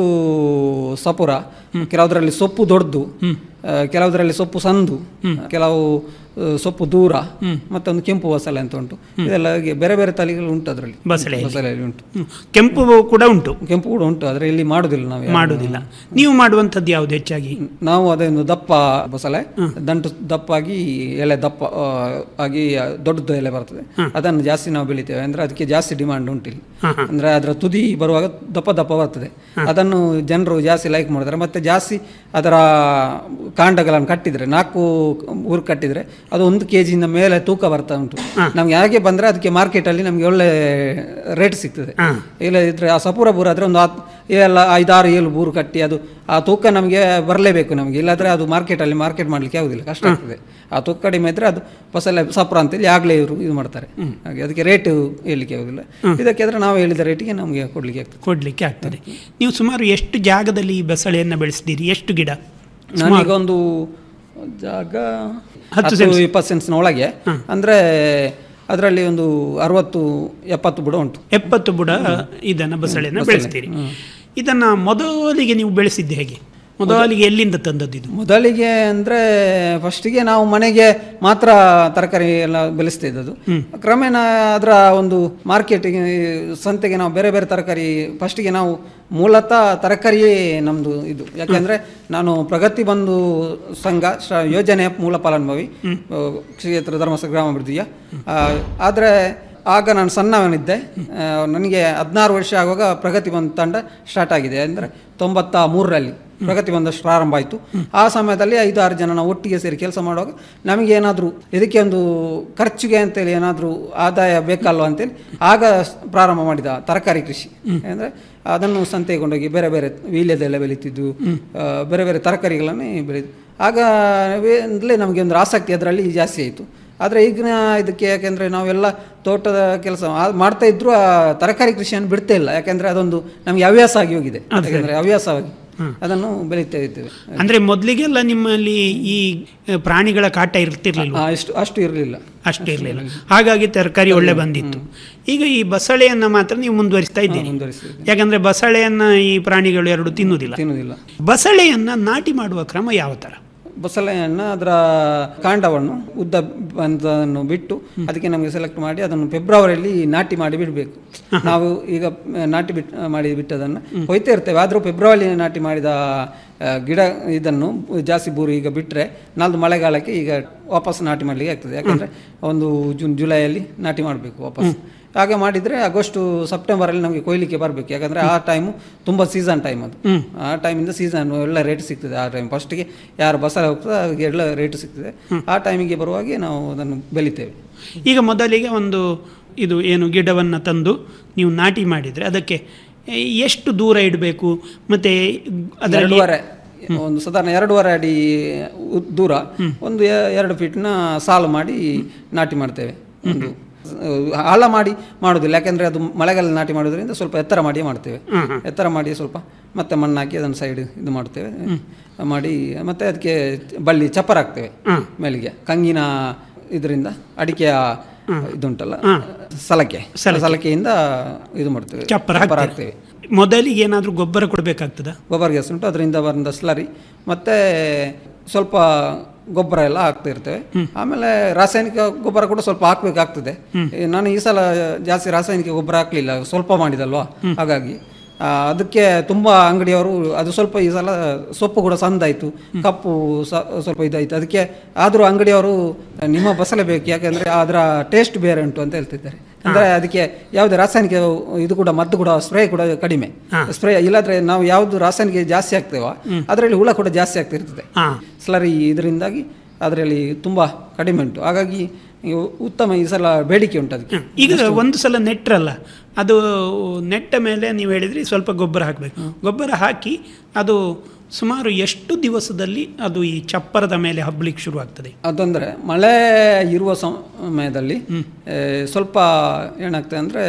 ಸಪುರ ಕೆಲವುದರಲ್ಲಿ ಸೊಪ್ಪು ದೊಡ್ಡದು ಆ, ಕೆಲವುದರಲ್ಲಿ ಸೊಪ್ಪು ಸಂದು ಕೆಲವು ಆ, ಸೊಪ್ಪು ದೂರ ಮತ್ತೊಂದು ಕೆಂಪು ಬಸಳೆ ಅಂತ ಉಂಟು ಇದೆಲ್ಲ ಹಾಗೆ ಬೇರೆ ಬೇರೆ ತಳಿಗಳು ಉಂಟು ಅದರಲ್ಲಿ ಬಸಳೆಯಲ್ಲಿ. ಬಸಳೆಯಲ್ಲಿ ಉಂಟು ಕೆಂಪು ಕೂಡ ಉಂಟು ಕೆಂಪು ಕೂಡ ಉಂಟು ಆದರೆ ಇಲ್ಲಿ ಮಾಡುದಿಲ್ಲ ನಾವು ಯಾರು. ಮಾಡುವುದಿಲ್ಲ ನೀವು ಮಾಡುವಂಥದ್ದು ಯಾವುದು ಹೆಚ್ಚಾಗಿ ನಾವು ಅದೊಂದು ದಪ್ಪ ಬಸಳೆ ದಂಟು ದಪ್ಪಾಗಿ ಎಲೆ ದಪ್ಪ ಆ, ಆಗಿ ದೊಡ್ಡದು ಎಲೆ ಬರ್ತದೆ ಅದನ್ನು ಜಾಸ್ತಿ ನಾವು ಬೆಳಿತೇವೆ ಅಂದ್ರೆ ಅದಕ್ಕೆ ಜಾಸ್ತಿ ಡಿಮಾಂಡ್ ಉಂಟು ಇಲ್ಲಿ ಅಂದ್ರೆ ಅದರ ತುದಿ ಬರುವಾಗ ದಪ್ಪ ದಪ್ಪ ಬರ್ತದೆ ಅದನ್ನು ಜನರು ಜಾಸ್ತಿ ಲೈಕ್ ಮಾಡ್ತಾರೆ ಮತ್ತೆ ಜಾಸ್ತಿ ಅದರ ಕಾಂಡಗಳನ್ನು ಕಟ್ಟಿದ್ರೆ ನಾಲ್ಕು ಊರು ಕಟ್ಟಿದ್ರೆ ಅದು ಒಂದು ಕೆ ಜಿಯಿಂದ ಮೇಲೆ ತೂಕ ಬರ್ತಾ ಉಂಟು ನಮ್ಗೆ ಹಾಗೆ ಬಂದ್ರೆ ಅದಕ್ಕೆ ಮಾರ್ಕೆಟಲ್ಲಿ ನಮಗೆ ಒಳ್ಳೆ ರೇಟ್ ಸಿಗ್ತದೆ ಇಲ್ಲ ಇದ್ರೆ ಆ ಸಪೂರ ಬೂರು ಆದ್ರೆ ಒಂದು ಹತ್ತು ಎಲ್ಲ ಐದಾರು ಏಳು ಬೂರು ಕಟ್ಟಿ ಅದು ಆ ತೂಕ ನಮಗೆ ಬರಲೇಬೇಕು ನಮಗೆ ಇಲ್ಲಾಂದ್ರೆ ಅದು ಮಾರ್ಕೆಟಲ್ಲಿ ಮಾರ್ಕೆಟ್ ಮಾಡಲಿಕ್ಕೆ ಆಗುದಿಲ್ಲ ಕಷ್ಟ ಆಗ್ತದೆ ಆ ತೂಕ ಕಡಿಮೆ ಇದ್ರೆ ಅದು ಫಸಲ ಸಪುರ ಅಂತೇಳಿ ಆಗಲೇ ಇವರು ಇದು ಮಾಡ್ತಾರೆ ಹಾಗೆ ಅದಕ್ಕೆ ರೇಟ್ ಹೇಳಲಿಕ್ಕೆ ಆಗುದಿಲ್ಲ ಇದಕ್ಕೆ ಆದ್ರೆ ನಾವು ಹೇಳಿದ ರೇಟಿಗೆ ನಮಗೆ ಕೊಡ್ಲಿಕ್ಕೆ ಆಗ್ತದೆ ಕೊಡಲಿಕ್ಕೆ ಆಗ್ತದೆ ನೀವು ಸುಮಾರು ಎಷ್ಟು ಜಾಗದಲ್ಲಿ ಈ ಬಸಳೆಯನ್ನು ಬೆಳೆಸಿದ್ದೀರಿ ಎಷ್ಟು ಗಿಡ ನಾನೀಗ ಒಂದು ಜಾಗ ಹತ್ತು ಹತ್ತು ಇಪ್ಪತ್ತು ಸೆನ್ಸ್ನ ಒಳಗೆ ಅಂದ್ರೆ ಅದರಲ್ಲಿ ಒಂದು ಅರವತ್ತು ಎಪ್ಪತ್ತು ಬುಡ ಉಂಟು ಎಪ್ಪತ್ತು ಬುಡ ಇದನ್ನು ಬಸಳೆಯನ್ನು ಬೆಳೆಸ್ತೀರಿ ಇದನ್ನ ಮೊದಲಿಗೆ ನೀವು ಬೆಳೆಸಿದ್ದು ಹೇಗೆ ಮೊದಲಿಗೆ ಎಲ್ಲಿಂದ ತಂದದ್ದು ಇದು ಮೊದಲಿಗೆ ಅಂದ್ರೆ ಫಸ್ಟಿಗೆ ನಾವು ಮನೆಗೆ ಮಾತ್ರ ತರಕಾರಿ ಎಲ್ಲ ಬೆಳೆಸ್ತಾ ಇದ್ದದ್ದು ಕ್ರಮೇಣ ಅದರ ಒಂದು ಮಾರ್ಕೆಟಿಗೆ ಸಂತೆಗೆ ನಾವು ಬೇರೆ ಬೇರೆ ತರಕಾರಿ ಫಸ್ಟಿಗೆ ನಾವು ಮೂಲತಃ ತರಕಾರಿಯೇ ನಮ್ದು ಇದು ಯಾಕೆಂದ್ರೆ ನಾನು ಪ್ರಗತಿ ಬಂಧು ಸಂಘ ಶ- ಯೋಜನೆಯ ಮೂಲ ಫಲಾನುಭವಿ ಆ, ಕ್ಷೇತ್ರ ಧರ್ಮಸ್ಥಳ ಗ್ರಾಮಾಭಿವೃದ್ಧಿಯ ಆ, ಆದ್ರೆ ಆಗ ನಾನು ಸಣ್ಣವನಿದ್ದೆ ಆ, ನನಗೆ ಹದಿನಾರು ವರ್ಷ ಆಗುವಾಗ ಪ್ರಗತಿ ಬಂಧು ತಂಡ ಸ್ಟಾರ್ಟ್ ಆಗಿದೆ ಅಂದರೆ ತೊಂಬತ್ತ ಮೂರರಲ್ಲಿ ಪ್ರಗತಿ ಬಂದ ಪ್ರಾರಂಭ ಆಯಿತು ಆ ಸಮಯದಲ್ಲಿ ಐದು ಆರು ಜನ ನಾವು ಒಟ್ಟಿಗೆ ಸೇರಿ ಕೆಲಸ ಮಾಡುವಾಗ ನಮಗೆ ಏನಾದರೂ ಇದಕ್ಕೆ ಒಂದು ಖರ್ಚಿಗೆ ಅಂತೇಳಿ ಏನಾದರೂ ಆದಾಯ ಬೇಕಲ್ವ ಅಂತೇಳಿ ಆಗ ಸ್- ಪ್ರಾರಂಭ ಮಾಡಿದ ತರಕಾರಿ ಕೃಷಿ ಅಂದರೆ ಅದನ್ನು ಸಂತೆಗೆ ಕೊಂಡೋಗಿ ಬೇರೆ ಬೇರೆ ವೀಳ್ಯದೆಲೆ ಬೆಳೀತಿದ್ದು ಆ, ಬೇರೆ ಬೇರೆ ತರಕಾರಿಗಳನ್ನೇ ಬೆಳೀತು ಆಗ ಅಂದರೆ ನಮಗೆ ಒಂದು ಆಸಕ್ತಿ ಅದರಲ್ಲಿ ಜಾಸ್ತಿ ಆಯಿತು ಆದರೆ ಈಗಿನ ಇದಕ್ಕೆ ಯಾಕೆಂದರೆ ನಾವೆಲ್ಲ ತೋಟದ ಕೆಲಸ ಆ- ಮಾಡ್ತಾ ಇದ್ರು ಆ ತರಕಾರಿ ಕೃಷಿಯನ್ನು ಬಿಡ್ತಾ ಇಲ್ಲ ಯಾಕೆಂದರೆ ಅದೊಂದು ನಮಗೆ ಹವ್ಯಾಸ ಆಗಿ ಹೋಗಿದೆ ಯಾಕೆಂದರೆ ಹವ್ಯಾಸವಾಗಿ ಅದನ್ನು ಬೆಳೀತಾ ಇದ್ದೇವೆ ಅಂದ್ರೆ ಮೊದಲಿಗೆಲ್ಲ ನಿಮ್ಮಲ್ಲಿ ಈ ಆ, ಪ್ರಾಣಿಗಳ ಕಾಟ ಇರ್ತಿರ್ಲಿಲ್ಲ ಆ, ಅಷ್ಟು ಅಷ್ಟು ಇರಲಿಲ್ಲ ಅಷ್ಟೇ ಇರಲಿಲ್ಲ ಹಾಗಾಗಿ ತರಕಾರಿ ಒಳ್ಳೆ ಬಂದಿತ್ತು ಈಗ ಈ ಬಸಳೆಯನ್ನ ಮಾತ್ರ ನೀವು ಮುಂದುವರಿಸ್ತಾ ಇದ್ದೀರಿ ಮುಂದುವರಿಸ್ತಿದ್ದೇವೆ. ಯಾಕಂದ್ರೆ ಬಸಳೆಯನ್ನ ಈ ಪ್ರಾಣಿಗಳು ಎರಡು ತಿನ್ನುವುದಿಲ್ಲ ತಿನ್ನುವುದಿಲ್ಲ ಬಸಳೆಯನ್ನ ನಾಟಿ ಮಾಡುವ ಕ್ರಮ ಯಾವ ತರ ಬಸಳೆಯನ್ನು ಅದರ ಕಾಂಡವನ್ನು ಉದ್ದ ಬಂದನ್ನು ಬಿಟ್ಟು ಅದಕ್ಕೆ ನಮಗೆ ಸೆಲೆಕ್ಟ್ ಮಾಡಿ ಅದನ್ನು ಫೆಬ್ರವರಿಯಲ್ಲಿ ನಾಟಿ ಮಾಡಿ ಬಿಡಬೇಕು ನಾವು ಈಗ ಆ, ನಾಟಿ ಬಿಟ್ ಮಾಡಿ ಬಿಟ್ಟದನ್ನು ಕೊಯ್ತಾ ಇರ್ತೇವೆ ಆದರೂ ಫೆಬ್ರವರಿ ನಾಟಿ ಮಾಡಿದ ಆ, ಗಿಡ ಇದನ್ನು ಜಾಸ್ತಿ ಬೂರು ಈಗ ಬಿಟ್ಟರೆ ನಾಲ್ದು ಮಳೆಗಾಲಕ್ಕೆ ಈಗ ವಾಪಸ್ ನಾಟಿ ಮಾಡಲಿಕ್ಕೆ ಆಗ್ತದೆ ಯಾಕಂದರೆ ಒಂದು ಜೂನ್ ಜುಲೈಯಲ್ಲಿ ನಾಟಿ ಮಾಡಬೇಕು ವಾಪಸ್ ಹಾಗೆ ಮಾಡಿದರೆ ಆಗಸ್ಟು ಸೆಪ್ಟೆಂಬರಲ್ಲಿ ನಮಗೆ ಕೊಯ್ಲಿಕ್ಕೆ ಬರಬೇಕು ಯಾಕಂದರೆ ಆ ಟೈಮು ತುಂಬ ಸೀಸನ್ ಟೈಮ್ ಅದು ಆ ಟೈಮಿಂದ ಸೀಸನ್ ಎಲ್ಲ ರೇಟ್ ಸಿಗ್ತದೆ ಆ ಟೈಮ್ ಫಸ್ಟಿಗೆ ಯಾರು ಬಸಳೆ ಹೋಗ್ತದೆ ಅವ್ರಿಗೆ ಎಲ್ಲ ರೇಟ್ ಸಿಗ್ತದೆ ಆ ಟೈಮಿಗೆ ಬರುವಾಗೆ ನಾವು ಅದನ್ನು ಬೆಳಿತೇವೆ ಈಗ ಮೊದಲಿಗೆ ಒಂದು ಇದು ಏನು ಗಿಡವನ್ನು ತಂದು ನೀವು ನಾಟಿ ಮಾಡಿದರೆ ಅದಕ್ಕೆ ಎಷ್ಟು ದೂರ ಇಡಬೇಕು ಮತ್ತು ಅದರಲ್ಲಿ ಎರಡೂವರೆ ಒಂದು ಸಾಧಾರಣ ಎರಡೂವರೆ ಅಡಿ ಉ- ದೂರ ಒಂದು ಎ- ಎರಡು ಫೀಟ್ನ ಸಾಲು ಮಾಡಿ ನಾಟಿ ಮಾಡ್ತೇವೆ ಒಂದು ಆಳ ಮಾಡಿ ಮಾಡೋದಿಲ್ಲ ಯಾಕೆಂದ್ರೆ ಅದು ಮಳೆಗಾಲ ನಾಟಿ ಮಾಡೋದ್ರಿಂದ ಸ್ವಲ್ಪ ಎತ್ತರ ಮಾಡಿ ಮಾಡ್ತೇವೆ ಎತ್ತರ ಮಾಡಿ ಸ್ವಲ್ಪ ಮತ್ತೆ ಮಣ್ಣು ಹಾಕಿ ಅದನ್ನು ಸೈಡ್ ಇದು ಮಾಡ್ತೇವೆ ಮಾಡಿ ಮತ್ತೆ ಅದಕ್ಕೆ ಬಳ್ಳಿ ಚಪ್ಪರ ಹಾಕ್ತೇವೆ ಮೇಲಿಗೆ ಕಂಗಿನ ಇದರಿಂದ ಅಡಿಕೆಯ ಇದುಂಟಲ್ಲ ಸಲಕೆ ಸಲಕೆಯಿಂದ ಇದು ಮಾಡ್ತೇವೆ ಚಪ್ಪರ ಹಾಕ್ತೇವೆ ಮೊದಲಿಗೆ ಏನಾದರೂ ಗೊಬ್ಬರ ಕೊಡಬೇಕಾಗ್ತದ ಗೊಬ್ಬರ ಗ್ಯಾಸ್ ಉಂಟು ಅದರಿಂದ ಬಂದ ಸ್ಲರಿ ಮತ್ತೆ ಸ್ವಲ್ಪ ಗೊಬ್ಬರ ಎಲ್ಲ ಹಾಕ್ತಾ ಇರ್ತೇವೆ ಆಮೇಲೆ ರಾಸಾಯನಿಕ ಗೊಬ್ಬರ ಕೂಡ ಸ್ವಲ್ಪ ಹಾಕ್ಬೇಕಾಗ್ತದೆ ಈ ನಾನು ಈ ಸಲ ಜಾಸ್ತಿ ರಾಸಾಯನಿಕ ಗೊಬ್ಬರ ಹಾಕ್ಲಿಲ್ಲ ಸ್ವಲ್ಪ ಮಾಡಿದಲ್ವಾ ಹಾಗಾಗಿ ಆ, ಅದಕ್ಕೆ ತುಂಬ ಅಂಗಡಿಯವರು ಅದು ಸ್ವಲ್ಪ ಈ ಸಲ ಸೊಪ್ಪು ಕೂಡ ಸಂದಾಯಿತು ಕಪ್ಪು ಸ- ಸ್ವಲ್ಪ ಇದಾಯಿತು ಅದಕ್ಕೆ ಆದರೂ ಅಂಗಡಿಯವರು ನಿಮ್ಮ ಬಸಳೆ ಬೇಕು ಯಾಕೆಂದರೆ ಅದರ ಟೇಸ್ಟ್ ಬೇರೆ ಉಂಟು ಅಂತ ಹೇಳ್ತಿದ್ದಾರೆ ಅಂದರೆ ಅದಕ್ಕೆ ಯಾವುದೇ ರಾಸಾಯನಿಕ ಇದು ಕೂಡ ಮದ್ದು ಕೂಡ ಸ್ಪ್ರೇ ಕೂಡ ಕಡಿಮೆ ಸ್ಪ್ರೇ ಇಲ್ಲಾಂದ್ರೆ ನಾವು ಯಾವುದು ರಾಸಾಯನಿಕ ಜಾಸ್ತಿ ಹಾಕ್ತೇವೋ ಅದರಲ್ಲಿ ಹುಳ ಕೂಡ ಜಾಸ್ತಿ ಆಗ್ತಿರ್ತದೆ ಸ್ಲರಿ ಇದರಿಂದಾಗಿ ಅದರಲ್ಲಿ ತುಂಬ ಕಡಿಮೆ ಉಂಟು ಹಾಗಾಗಿ ಇವು ಉತ್ತಮ ಈ ಸಲ ಬೇಡಿಕೆ ಉಂಟು ಅದಕ್ಕೆ ಈಗ ಒಂದು ಸಲ ನೆಟ್ರಲ್ಲ ಅದು ನೆಟ್ಟ ಮೇಲೆ ನೀವು ಹೇಳಿದ್ರಿ ಸ್ವಲ್ಪ ಗೊಬ್ಬರ ಹಾಕಬೇಕು ಗೊಬ್ಬರ ಹಾಕಿ ಅದು ಸುಮಾರು ಎಷ್ಟು ದಿವಸದಲ್ಲಿ ಅದು ಈ ಚಪ್ಪರದ ಮೇಲೆ ಹಬ್ಬಲಿಕ್ಕೆ ಶುರು ಆಗ್ತದೆ ಅದಂದ್ರೆ ಮಳೆ ಇರುವ ಸಮಯದಲ್ಲಿ ಆ, ಸ್ವಲ್ಪ ಏನಾಗ್ತದೆ ಅಂದರೆ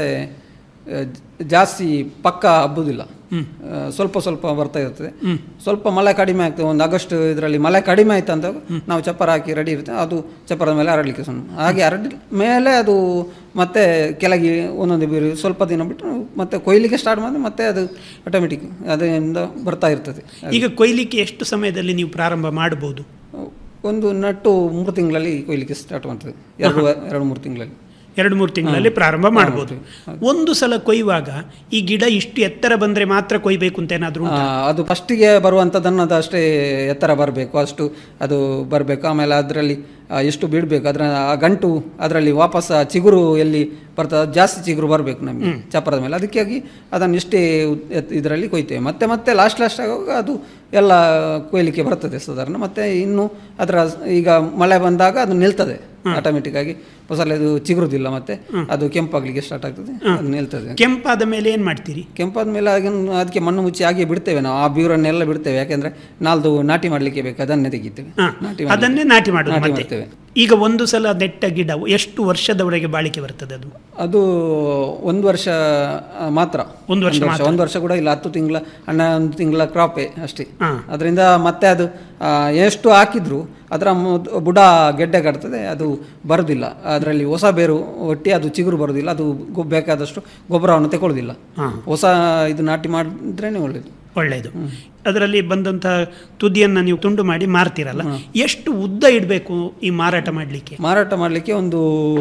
ಜಾಸ್ತಿ ಪಕ್ಕ ಹಬ್ಬುದಿಲ್ಲ ಆ, ಸ್ವಲ್ಪ ಸ್ವಲ್ಪ ಬರ್ತಾ ಇರ್ತದೆ ಸ್ವಲ್ಪ ಮಳೆ ಕಡಿಮೆ ಆಗ್ತದೆ ಒಂದು ಆಗಸ್ಟ್ ಇದರಲ್ಲಿ ಮಳೆ ಕಡಿಮೆ ಆಯ್ತು ಅಂತ ನಾವು ಚಪ್ಪರ ಹಾಕಿ ರೆಡಿ ಇರ್ತೇವೆ ಅದು ಚಪ್ಪರದ ಮೇಲೆ ಹರಡಲಿಕ್ಕೆ ಸುಮ್ಮನೆ ಹಾಗೆ ಹರಡಿ ಮೇಲೆ ಅದು ಮತ್ತೆ ಕೆಳಗೆ ಒಂದೊಂದು ಬೀರು ಸ್ವಲ್ಪ ದಿನ ಬಿಟ್ಟು ಮತ್ತೆ ಕೊಯ್ಲಿಕ್ಕೆ ಸ್ಟಾರ್ಟ್ ಮಾಡಿದ್ರೆ ಮತ್ತೆ ಅದು ಆಟೋಮೆಟಿಕ್ ಅದರಿಂದ ಬರ್ತಾ ಇರ್ತದೆ ಈಗ ಕೊಯ್ಲಿಕ್ಕೆ ಎಷ್ಟು ಸಮಯದಲ್ಲಿ ನೀವು ಪ್ರಾರಂಭ ಮಾಡಬಹುದು ಒಂದು ನಟ್ಟು ಮೂರು ತಿಂಗಳಲ್ಲಿ ಕೊಯ್ಲಿಕ್ಕೆ ಸ್ಟಾರ್ಟ್ ಮಾಡ್ತದೆ ಎರಡು ಎರಡು ಮೂರು ತಿಂಗಳಲ್ಲಿ ಎರಡು ಮೂರು ತಿಂಗಳಲ್ಲಿ ಪ್ರಾರಂಭ ಮಾಡ್ಬೋದು ಒಂದು ಸಲ ಕೊಯ್ಯುವಾಗ ಈ ಗಿಡ ಇಷ್ಟು ಎತ್ತರ ಬಂದ್ರೆ ಮಾತ್ರ ಕೊಯ್ಬೇಕು ಅಂತ ಏನಾದ್ರು ಆ, ಅದು ಫಸ್ಟಿಗೆ ಬರುವಂಥದ್ದನ್ನು ಅದು ಅಷ್ಟೇ ಎತ್ತರ ಬರಬೇಕು ಅಷ್ಟು ಅದು ಬರಬೇಕು ಆಮೇಲೆ ಅದರಲ್ಲಿ ಎಷ್ಟು ಬಿಡಬೇಕು ಅದರ ಆ ಗಂಟು ಅದರಲ್ಲಿ ವಾಪಸ್ ಆ ಚಿಗುರು ಎಲ್ಲಿ ಬರ್ತದೆ ಅದು ಜಾಸ್ತಿ ಚಿಗುರು ಬರಬೇಕು ನಮಗೆ ಚಪ್ಪರದ ಮೇಲೆ ಅದಕ್ಕಾಗಿ ಅದನ್ನು ಇಷ್ಟೇ ಇದರಲ್ಲಿ ಕೊಯ್ತೇವೆ ಮತ್ತೆ ಮತ್ತೆ ಲಾಸ್ಟ್ ಲಾಸ್ಟ್ ಆಗುವಾಗ ಅದು ಎಲ್ಲ ಕೊಯ್ಲಿಕ್ಕೆ ಬರ್ತದೆ ಸಾಧಾರಣ ಮತ್ತೆ ಇನ್ನು ಅದರ ಈಗ ಮಳೆ ಬಂದಾಗ ಅದು ನಿಲ್ತದೆ ಆಟೋಮೆಟಿಕ್ ಆಗಿ ಫಸಲ್ ಅದು ಚಿಗುರುದಿಲ್ಲ ಮತ್ತೆ ಅದು ಕೆಂಪಾಗ್ಲಿಕ್ಕೆ ಸ್ಟಾರ್ಟ್ ಆಗ್ತದೆ ಅದು ನಿಲ್ತದೆ ಕೆಂಪಾದ ಮೇಲೆ ಏನ್ ಮಾಡ್ತೀರಿ ಕೆಂಪಾದ ಮೇಲೆ ಅದನ್ನು ಅದಕ್ಕೆ ಮಣ್ಣು ಮುಚ್ಚಿ ಹಾಗೆ ಬಿಡ್ತೇವೆ ನಾವು ಆ ಬೀರನ್ನೆಲ್ಲ ಬಿಡ್ತೇವೆ ಯಾಕೆಂದ್ರೆ ನಾಲ್ದು ನಾಟಿ ಮಾಡ್ಲಿಕ್ಕೆ ಬೇಕು ಅದನ್ನೇ ತೆಗಿತೇವೆ ನಾಟಿ ಮಾಡ್ಲಿಕ್ಕೆ- ಅದನ್ನೇ ನಾಟಿ ಮಾಡೋದು ನಾಟಿ ಮತ್ತೆ ಮಾಡ್ತೇವೆ ಈಗ ಒಂದು ಸಲ ನೆಟ್ಟ ಗಿಡ ಎಷ್ಟು ವರ್ಷದವರೆಗೆ ಬಾಳಿಕೆ ಬರ್ತದೆ ಅದು ಅದು ಒಂದು ವರ್ಷ ಆ, ಮಾತ್ರ ಒಂದು ವರ್ಷ ಮಾತ್ರ. ಒಂದು ವರ್ಷ ಕೂಡ ಇಲ್ಲ ಹತ್ತು ತಿಂಗಳ ಹನ್ನೊಂದು ತಿಂಗಳ ಕ್ರಾಪೇ ಅಷ್ಟೇ ಅದರಿಂದ ಮತ್ತೆ ಅದು ಆ, ಎಷ್ಟು ಹಾಕಿದ್ರು ಅದರ ಮೊದ್- ಬುಡ ಗೆಡ್ಡೆ ಕಟ್ತದೆ ಅದು ಬರುದಿಲ್ಲ ಅದರಲ್ಲಿ ಹೊಸ ಬೇರು ಒಟ್ಟಿ ಅದು ಚಿಗುರು ಬರುದಿಲ್ಲ ಅದು ಗೊ- ಬೇಕಾದಷ್ಟು ಗೊಬ್ಬರವನ್ನು ತಗೊಳ್ಳುದಿಲ್ಲ ಹೊಸ ಇದು ನಾಟಿ ಮಾಡಿದ್ರೇನೆ ಒಳ್ಳೇದು ಒಳ್ಳೆಯದು ಅದರಲ್ಲಿ ಬಂದಂಥ ತುದಿಯನ್ನು ನೀವು ತುಂಡು ಮಾಡಿ ಮಾರ್ತೀರಲ್ಲ ಎಷ್ಟು ಉದ್ದ ಇಡಬೇಕು ಈ ಮಾರಾಟ ಮಾಡಲಿಕ್ಕೆ ಮಾರಾಟ ಮಾಡಲಿಕ್ಕೆ ಒಂದು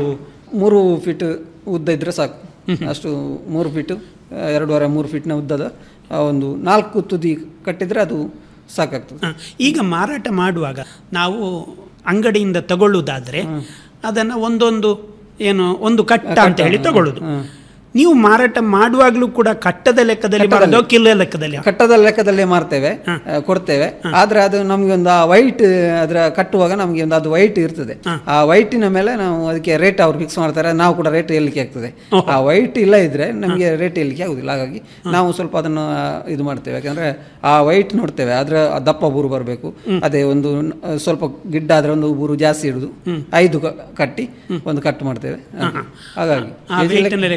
ಮೂರು ಫೀಟ್ ಉದ್ದ ಇದ್ರೆ ಸಾಕು ಅಷ್ಟು ಮೂರು ಫೀಟು ಆ, ಎರಡೂವರೆ ಮೂರು ಫೀಟ್ನ ಉದ್ದದ ಆ, ಒಂದು ನಾಲ್ಕು ತುದಿ ಕಟ್ಟಿದ್ರೆ ಅದು ಸಾಕಾಗ್ತದೆ ಈಗ ಮಾರಾಟ ಮಾಡುವಾಗ ನಾವು ಅಂಗಡಿಯಿಂದ ತಗೊಳ್ಳುವುದಾದ್ರೆ ಅದನ್ನು ಒಂದೊಂದು ಏನು ಒಂದು ಕಟ್ಟ ಅಂತ ಹೇಳಿ ತಗೊಳ್ಳುದು ನೀವು ಮಾರಾಟ ಮಾಡುವಾಗಲೂ ಕೂಡ ಕಟ್ಟದ ಲೆಕ್ಕದಲ್ಲಿ ಮಾಡೋದು ಕಿಲೋ ಲೆಕ್ಕದಲ್ಲಿ ಕಟ್ಟದ ಲೆಕ್ಕದಲ್ಲೇ ಮಾರ್ತೇವೆ ಆ, ಕೊಡ್ತೇವೆ ಆದ್ರೆ ಅದು ನಮ್ಗೆ ಒಂದು ಆ ವೈಟ್ ಅದರ ಕಟ್ಟುವಾಗ ನಮ್ಗೆ ಒಂದು ಅದು ವೈಟ್ ಇರ್ತದೆ ಆ ವೈಟಿನ ಮೇಲೆ ನಾವು ಅದಕ್ಕೆ ರೇಟ್ ಅವ್ರು ಫಿಕ್ಸ್ ಮಾಡ್ತಾರೆ ನಾವು ಕೂಡ ರೇಟ್ ಎಲ್ಲಿಕ್ಕೆ ಆಗ್ತದೆ ಆ ವೈಟ್ ಇಲ್ಲ ಇದ್ರೆ ನಮಗೆ ರೇಟ್ ಎಲ್ಲಿಕ್ಕೆ ಆಗುದಿಲ್ಲ ಹಾಗಾಗಿ ನಾವು ಸ್ವಲ್ಪ ಅದನ್ನು ಆ, ಇದು ಮಾಡ್ತೇವೆ ಯಾಕಂದ್ರೆ ಆ ವೈಟ್ ನೋಡ್ತೇವೆ ಅದ್ರ ಆ ದಪ್ಪ ಬೂರು ಬರಬೇಕು ಅದೇ ಒಂದು ಆ, ಸ್ವಲ್ಪ ಗಿಡ್ಡ ಆದ್ರೆ ಒಂದು ಬೂರು ಜಾಸ್ತಿ ಇಡುದು ಐದು ಕ- ಕಟ್ಟಿ ಒಂದು ಕಟ್ ಮಾಡ್ತೇವೆ ಹಾಗೆ. ಹಾಗಾಗಿ ಆ ಕೆಜಿ weight ನ ಲೆಕ್ಕದಲ್ಲಿ ಹಾ, weight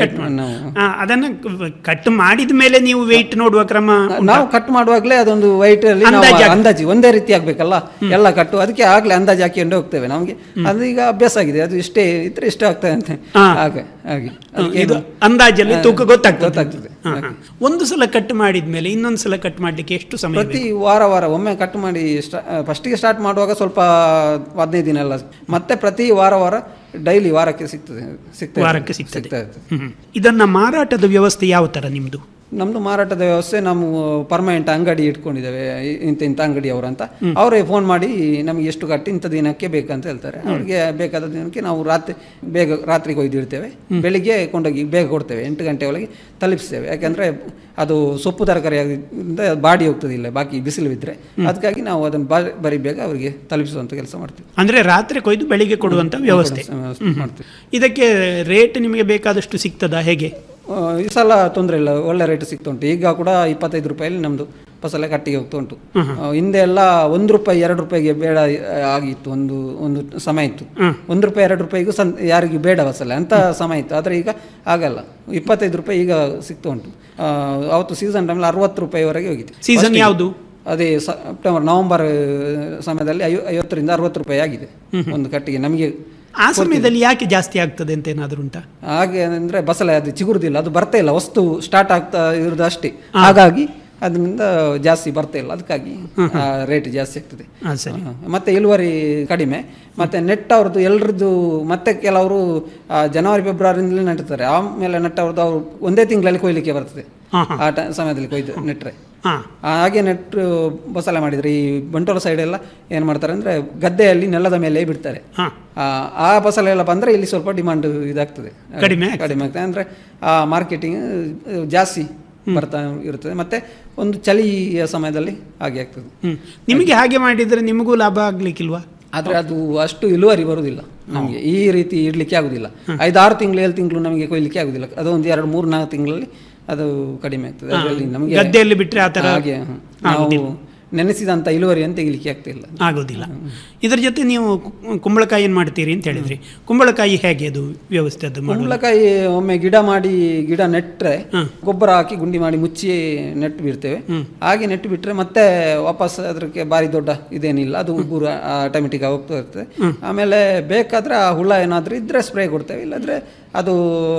ಕಟ್ ಅದನ್ನ ಕಟ್ ಮಾಡಿದ ಮೇಲೆ ನೀವು ವೆಯ್ಟ್ ನೋಡುವ ಕ್ರಮ ಉಂಟಾ? ನಾವು ಕಟ್ ಮಾಡುವಾಗಲೇ ಅದೊಂದು ವೈಟ್ ಅಲ್ಲಿ ನಾವು ಅಂದಾಜು ಆಗಿ- ಅಂದಾಜು ಒಂದೇ ರೀತಿ ಆಗ್ಬೇಕಲ್ಲ ಎಲ್ಲ ಕಟ್ಟು ಅದಕ್ಕೆ ಆಗ್ಲೇ ಅಂದಾಜು ಹಾಕಿಕೊಂಡು ಹೋಗ್ತೇವೆ ನಮಗೆ ಅದು ಈಗ ಅಭ್ಯಾಸ ಆಗಿದೆ ಅದು ಇಷ್ಟೇ ಇದ್ರೆ ಇಷ್ಟ ಆಗ್ತದೆ ಅಂತ ಹಾಗೆ ಹಾಗೆ ಅದಕ್ಕೆ ಇದು ಏನು- ಅಂದಾಜಲ್ಲಿ ಹಾ, ತೂಕ ಗೊತ್ತಾಗ್ತದೆ ಗೊತ್ತಾಗ್ತದೆ ಹಾ, ಹಾ. ಒಂದು ಸಲ ಕಟ್ ಮಾಡಿದ್ಮೇಲೆ ಇನ್ನೊಂದು ಸಲ ಕಟ್ ಮಾಡ್ಲಿಕ್ಕೆ ಎಷ್ಟು ಸಮಯ ಪ್ರತಿ ವಾರ ವಾರ ಒಮ್ಮೆ ಕಟ್ ಮಾಡಿ ಫಸ್ಟಿಗೆ ಸ್ಟಾರ್ಟ್ ಮಾಡುವಾಗ ಸ್ವಲ್ಪ ಹದಿನೈದು ದಿನ ಎಲ್ಲ ಮತ್ತೆ ಪ್ರತಿ ವಾರ ವಾರ ಡೈಲಿ ವಾರಕ್ಕೆ ಸಿಗ್ತದೆ ಸಿಗ್ತದೆ ವಾರಕ್ಕೆ ಸಿಗ್ತದೆ. ಸಿಗ್ತಾ ಇರ್ತದೆ ಹ್ಮ್. ಇದನ್ನ ಮಾರಾಟದ ವ್ಯವಸ್ಥೆ ಯಾವ ತರ ನಿಮ್ದು ನಮ್ದು ಮಾರಾಟದ ವ್ಯವಸ್ಥೆ ನಾವು ಪರ್ಮನೆಂಟ್ ಅಂಗಡಿ ಇಟ್ಕೊಂಡಿದ್ದೇವೆ ಇ- ಇಂಥ ಇಂಥ ಅಂಗಡಿ ಅವರು ಅಂತ ಅವರೇ ಫೋನ್ ಮಾಡಿ ನಮಗೆ ಎಷ್ಟು ಕಟ್ಟಿ ಇಂಥ ದಿನಕ್ಕೆ ಬೇಕಂತ ಹೇಳ್ತಾರೆ ಅವ್ರಿಗೆ ಬೇಕಾದ ದಿನಕ್ಕೆ ನಾವು ರಾತ್ರಿ ಬೇಗ ರಾತ್ರಿಗೆ ಒಯ್ದು ಇಡ್ತೇವೆ ಬೆಳಿಗ್ಗೆ ಕೊಂಡೋಗಿ ಬೇಗ ಕೊಡ್ತೇವೆ ಎಂಟು ಗಂಟೆ ಒಳಗೆ ತಲುಪಿಸ್ತೇವೆ ಯಾಕಂದ್ರೆ ಅದು ಸೊಪ್ಪು ತರಕಾರಿ ಆಗಿದ್ರಿಂದ ಬಾಡಿ ಹೋಗ್ತದೆ ಇಲ್ಲ ಬಾಕಿ ಬಿಸಿಲು ಬಿದ್ದರೆ ಅದಕ್ಕಾಗಿ ನಾವು ಅದನ್ನು ಬಾ ಬರೀ ಬೇಗ ಅವರಿಗೆ ತಲುಪಿಸುವಂಥ ಕೆಲಸ ಮಾಡ್ತೀವಿ ಅಂದ್ರೆ ರಾತ್ರಿ ಕೊಯ್ದು ಬೆಳಿಗ್ಗೆ ಕೊಡುವಂತ ವ್ಯವಸ್ಥೆ ವ್ಯವಸ್ಥೆ ಹ್ಮ್. ಮಾಡ್ತೀವಿ. ಇದಕ್ಕೆ ರೇಟ್ ನಿಮಗೆ ಬೇಕಾದಷ್ಟು ಸಿಗ್ತದಾ ಹೇಗೆ ಆ, ಈ ಸಲ ತೊಂದರೆ ಇಲ್ಲ ಒಳ್ಳೆ ರೇಟ್ ಸಿಗ್ತಾ ಉಂಟು ಈಗ ಕೂಡ ಇಪ್ಪತ್ತೈದು ರೂಪಾಯಲ್ಲಿ ನಮ್ಮದು ಫಸಲೆ ಕಟ್ಟಿಗೆ ಹೋಗ್ತಾ ಉಂಟು ಆ, ಹಿಂದೆ ಎಲ್ಲ ಒಂದು ರೂಪಾಯಿ ಎರಡು ರೂಪಾಯಿಗೆ ಬೇಡ ಆ, ಆಗಿತ್ತು ಒಂದು ಒಂದು ಸಮಯ ಇತ್ತು ಒಂದು ರೂಪಾಯಿ ಎರಡು ರೂಪಾಯಿಗೂ ಸಂ ಯಾರಿಗೂ ಬೇಡ ಫಸಲೆ ಅಂತ ಸಮಯ ಇತ್ತು ಆದರೆ ಈಗ ಆಗಲ್ಲ ಇಪ್ಪತ್ತೈದು ರೂಪಾಯಿ ಈಗ ಸಿಗ್ತಾ ಉಂಟು ಆ, ಅವತ್ತು ಸೀಸನ್ ಟೈಮಲ್ಲಿ ಅರವತ್ತು ರೂಪಾಯಿವರೆಗೆ ಹೋಗಿದೆ Season First ಗೆ- ಯಾವುದು? ಅದೇ ಸೆಪ್ಟೆಂಬರ್ ನವೆಂಬರ್ ಸಮಯದಲ್ಲಿ ಐವ ಐವತ್ತರಿಂದ ಅರವತ್ತು ರೂಪಾಯಿ ಆಗಿದೆ ಒಂದು ಕಟ್ಟಿಗೆ ನಮಗೆ ಆ ಸಮಯದಲ್ಲಿ ಯಾಕೆ ಜಾಸ್ತಿ ಆಗ್ತದೆ ಅಂತ ಏನಾದ್ರು ಉಂಟಾ ಹಾಗೆ ಅಂದ್ರೆ ಬಸಳೆ ಅದು ಚಿಗುರುದಿಲ್ಲ ಅದು ಬರ್ತಾ ಇಲ್ಲ ವಸ್ತು ಸ್ಟಾರ್ಟ್ ಆಗ್ತಾ ಇರೋದು ಅಷ್ಟೇ ಹಾಗಾಗಿ ಅದರಿಂದ ಜಾಸ್ತಿ ಬರ್ತಾ ಇಲ್ಲ ಅದಕ್ಕಾಗಿ ರೇಟ್ ಜಾಸ್ತಿ ಆಗ್ತದೆ ಹಾ, ಸರಿ. ಹಾ, ಮತ್ತೆ ಇಳುವರಿ ಕಡಿಮೆ ಮತ್ತೆ ನೆಟ್ ಅವ್ರದ್ದು ಎಲ್ಲರದ್ದು ಮತ್ತೆ ಕೆಲವರು ಆ, ಜನವರಿ ಫೆಬ್ರವರಿಯಿಂದಲೇ ನೆಡ್ತಾರೆ ಆಮೇಲೆ ನೆಟ್ಟವ್ರದ್ದು ಅವರು ಒಂದೇ ತಿಂಗಳಲ್ಲಿ ಕೊಯ್ಲಿಕ್ಕೆ ಬರ್ತದೆ ಆ ಟ- ಸಮಯದಲ್ಲಿ ಕೊಯ್ದು ನೆಟ್ರೆ ಹಾ. ಹಾಗೆ ನೆಟ್ಟು ಬಸಳೆ ಮಾಡಿದ್ರೆ ಈ ಬಂಟೋಲ ಸೈಡ್ ಎಲ್ಲ ಏನು ಮಾಡ್ತಾರೆ ಅಂದ್ರೆ ಗದ್ದೆಯಲ್ಲಿ ನೆಲದ ಮೇಲೆ ಬಿಡ್ತಾರೆ ಹಾ. ಆ, ಆ ಬಸಳೆ ಎಲ್ಲ ಬಂದ್ರೆ ಇಲ್ಲಿ ಸ್ವಲ್ಪ ಡಿಮಾಂಡ್ ಇದಾಗ್ತದೆ ಕಡಿಮೆ ಕಡಿಮೆ ಆಗ್ತದೆ ಅಂದ್ರೆ ಆ ಮಾರ್ಕೆಟಿಂಗ್ ಜಾಸ್ತಿ ಬರ್ತಾ ಇರ್ತದೆ ಮತ್ತೆ ಒಂದು ಚಳಿಯ ಸಮಯದಲ್ಲಿ ಹಾಗೆ ಆಗ್ತದೆ ಹ್ಮ್. ನಿಮಗೆ ಹಾಗೆ ಮಾಡಿದ್ರೆ ನಿಮಗೂ ಲಾಭ ಆಗ್ಲಿಕ್ಕಿಲ್ವಾ ಆದ್ರೆ ಅದು ಅಷ್ಟು ಇಳುವರಿ ಬರುವುದಿಲ್ಲ ನಮಗೆ ಈ ರೀತಿ ಇಡ್ಲಿಕ್ಕೆ ಆಗುದಿಲ್ಲ ಐದಾರು ತಿಂಗಳು ಏಳು ತಿಂಗಳು ನಮಗೆ ಕೊಯ್ಲಿಕ್ಕೆ ಆಗುದಿಲ್ಲ ಅದೊಂದು ಎರಡು ಮೂರು ನಾಲ್ಕು ತಿಂಗಳಲ್ಲಿ ಅದು ಕಡಿಮೆ ಆಗ್ತದೆ ಹಾ. ಅದರಲ್ಲಿ ನಮಗೆ ಗದ್ದೆಯಲ್ಲಿ ಬಿಟ್ರೆ ಆ ಥರ ಹಾಗೆ ಹ. ನಾವು ಆಗುದಿಲ್ಲ. ನೆನೆಸಿದಂತ ಇಳುವರಿಯನ್ನು ತೆಗಿಲಿಕ್ಕೆ ಆಗ್ತಿಲ್ಲ ಆಗೋದಿಲ್ಲ ಇದರ ಜೊತೆ ನೀವು ಕು- ಕುಂಬಳಕಾಯಿ ಏನು ಮಾಡ್ತೀರಿ ಅಂತ ಹೇಳಿದ್ರಿ ಕುಂಬಳಕಾಯಿ ಹೇಗೆ ಅದು ವ್ಯವಸ್ಥೆ ಅದು ಮಾಡುವುದು? ಕುಂಬಳಕಾಯಿ ಒಮ್ಮೆ ಗಿಡ ಮಾಡಿ ಗಿಡ ನೆಟ್ರೆ ಗೊಬ್ಬರ ಹಾಕಿ ಗುಂಡಿ ಮಾಡಿ ಮುಚ್ಚಿ ನೆಟ್ಟು ಬಿಡ್ತೇವೆ ಹಾಗೆ ನೆಟ್ಟು ಬಿಟ್ರೆ ಮತ್ತೆ ವಾಪಸ್ ಅದಕ್ಕೆ ಬಾರಿ ದೊಡ್ಡ ಇದೇನಿಲ್ಲ ಅದು ಉಗುರು ಆಟೋಮೆಟಿಕ್ ಹೋಗ್ತಾ ಇರ್ತದೆ ಆಮೇಲೆ ಬೇಕಾದ್ರೆ ಆ ಹುಳ ಏನಾದ್ರೂ ಇದ್ರೆ ಸ್ಪ್ರೇ ಕೊಡ್ತೇವೆ ಇಲ್ಲಾಂದ್ರೆ ಅದು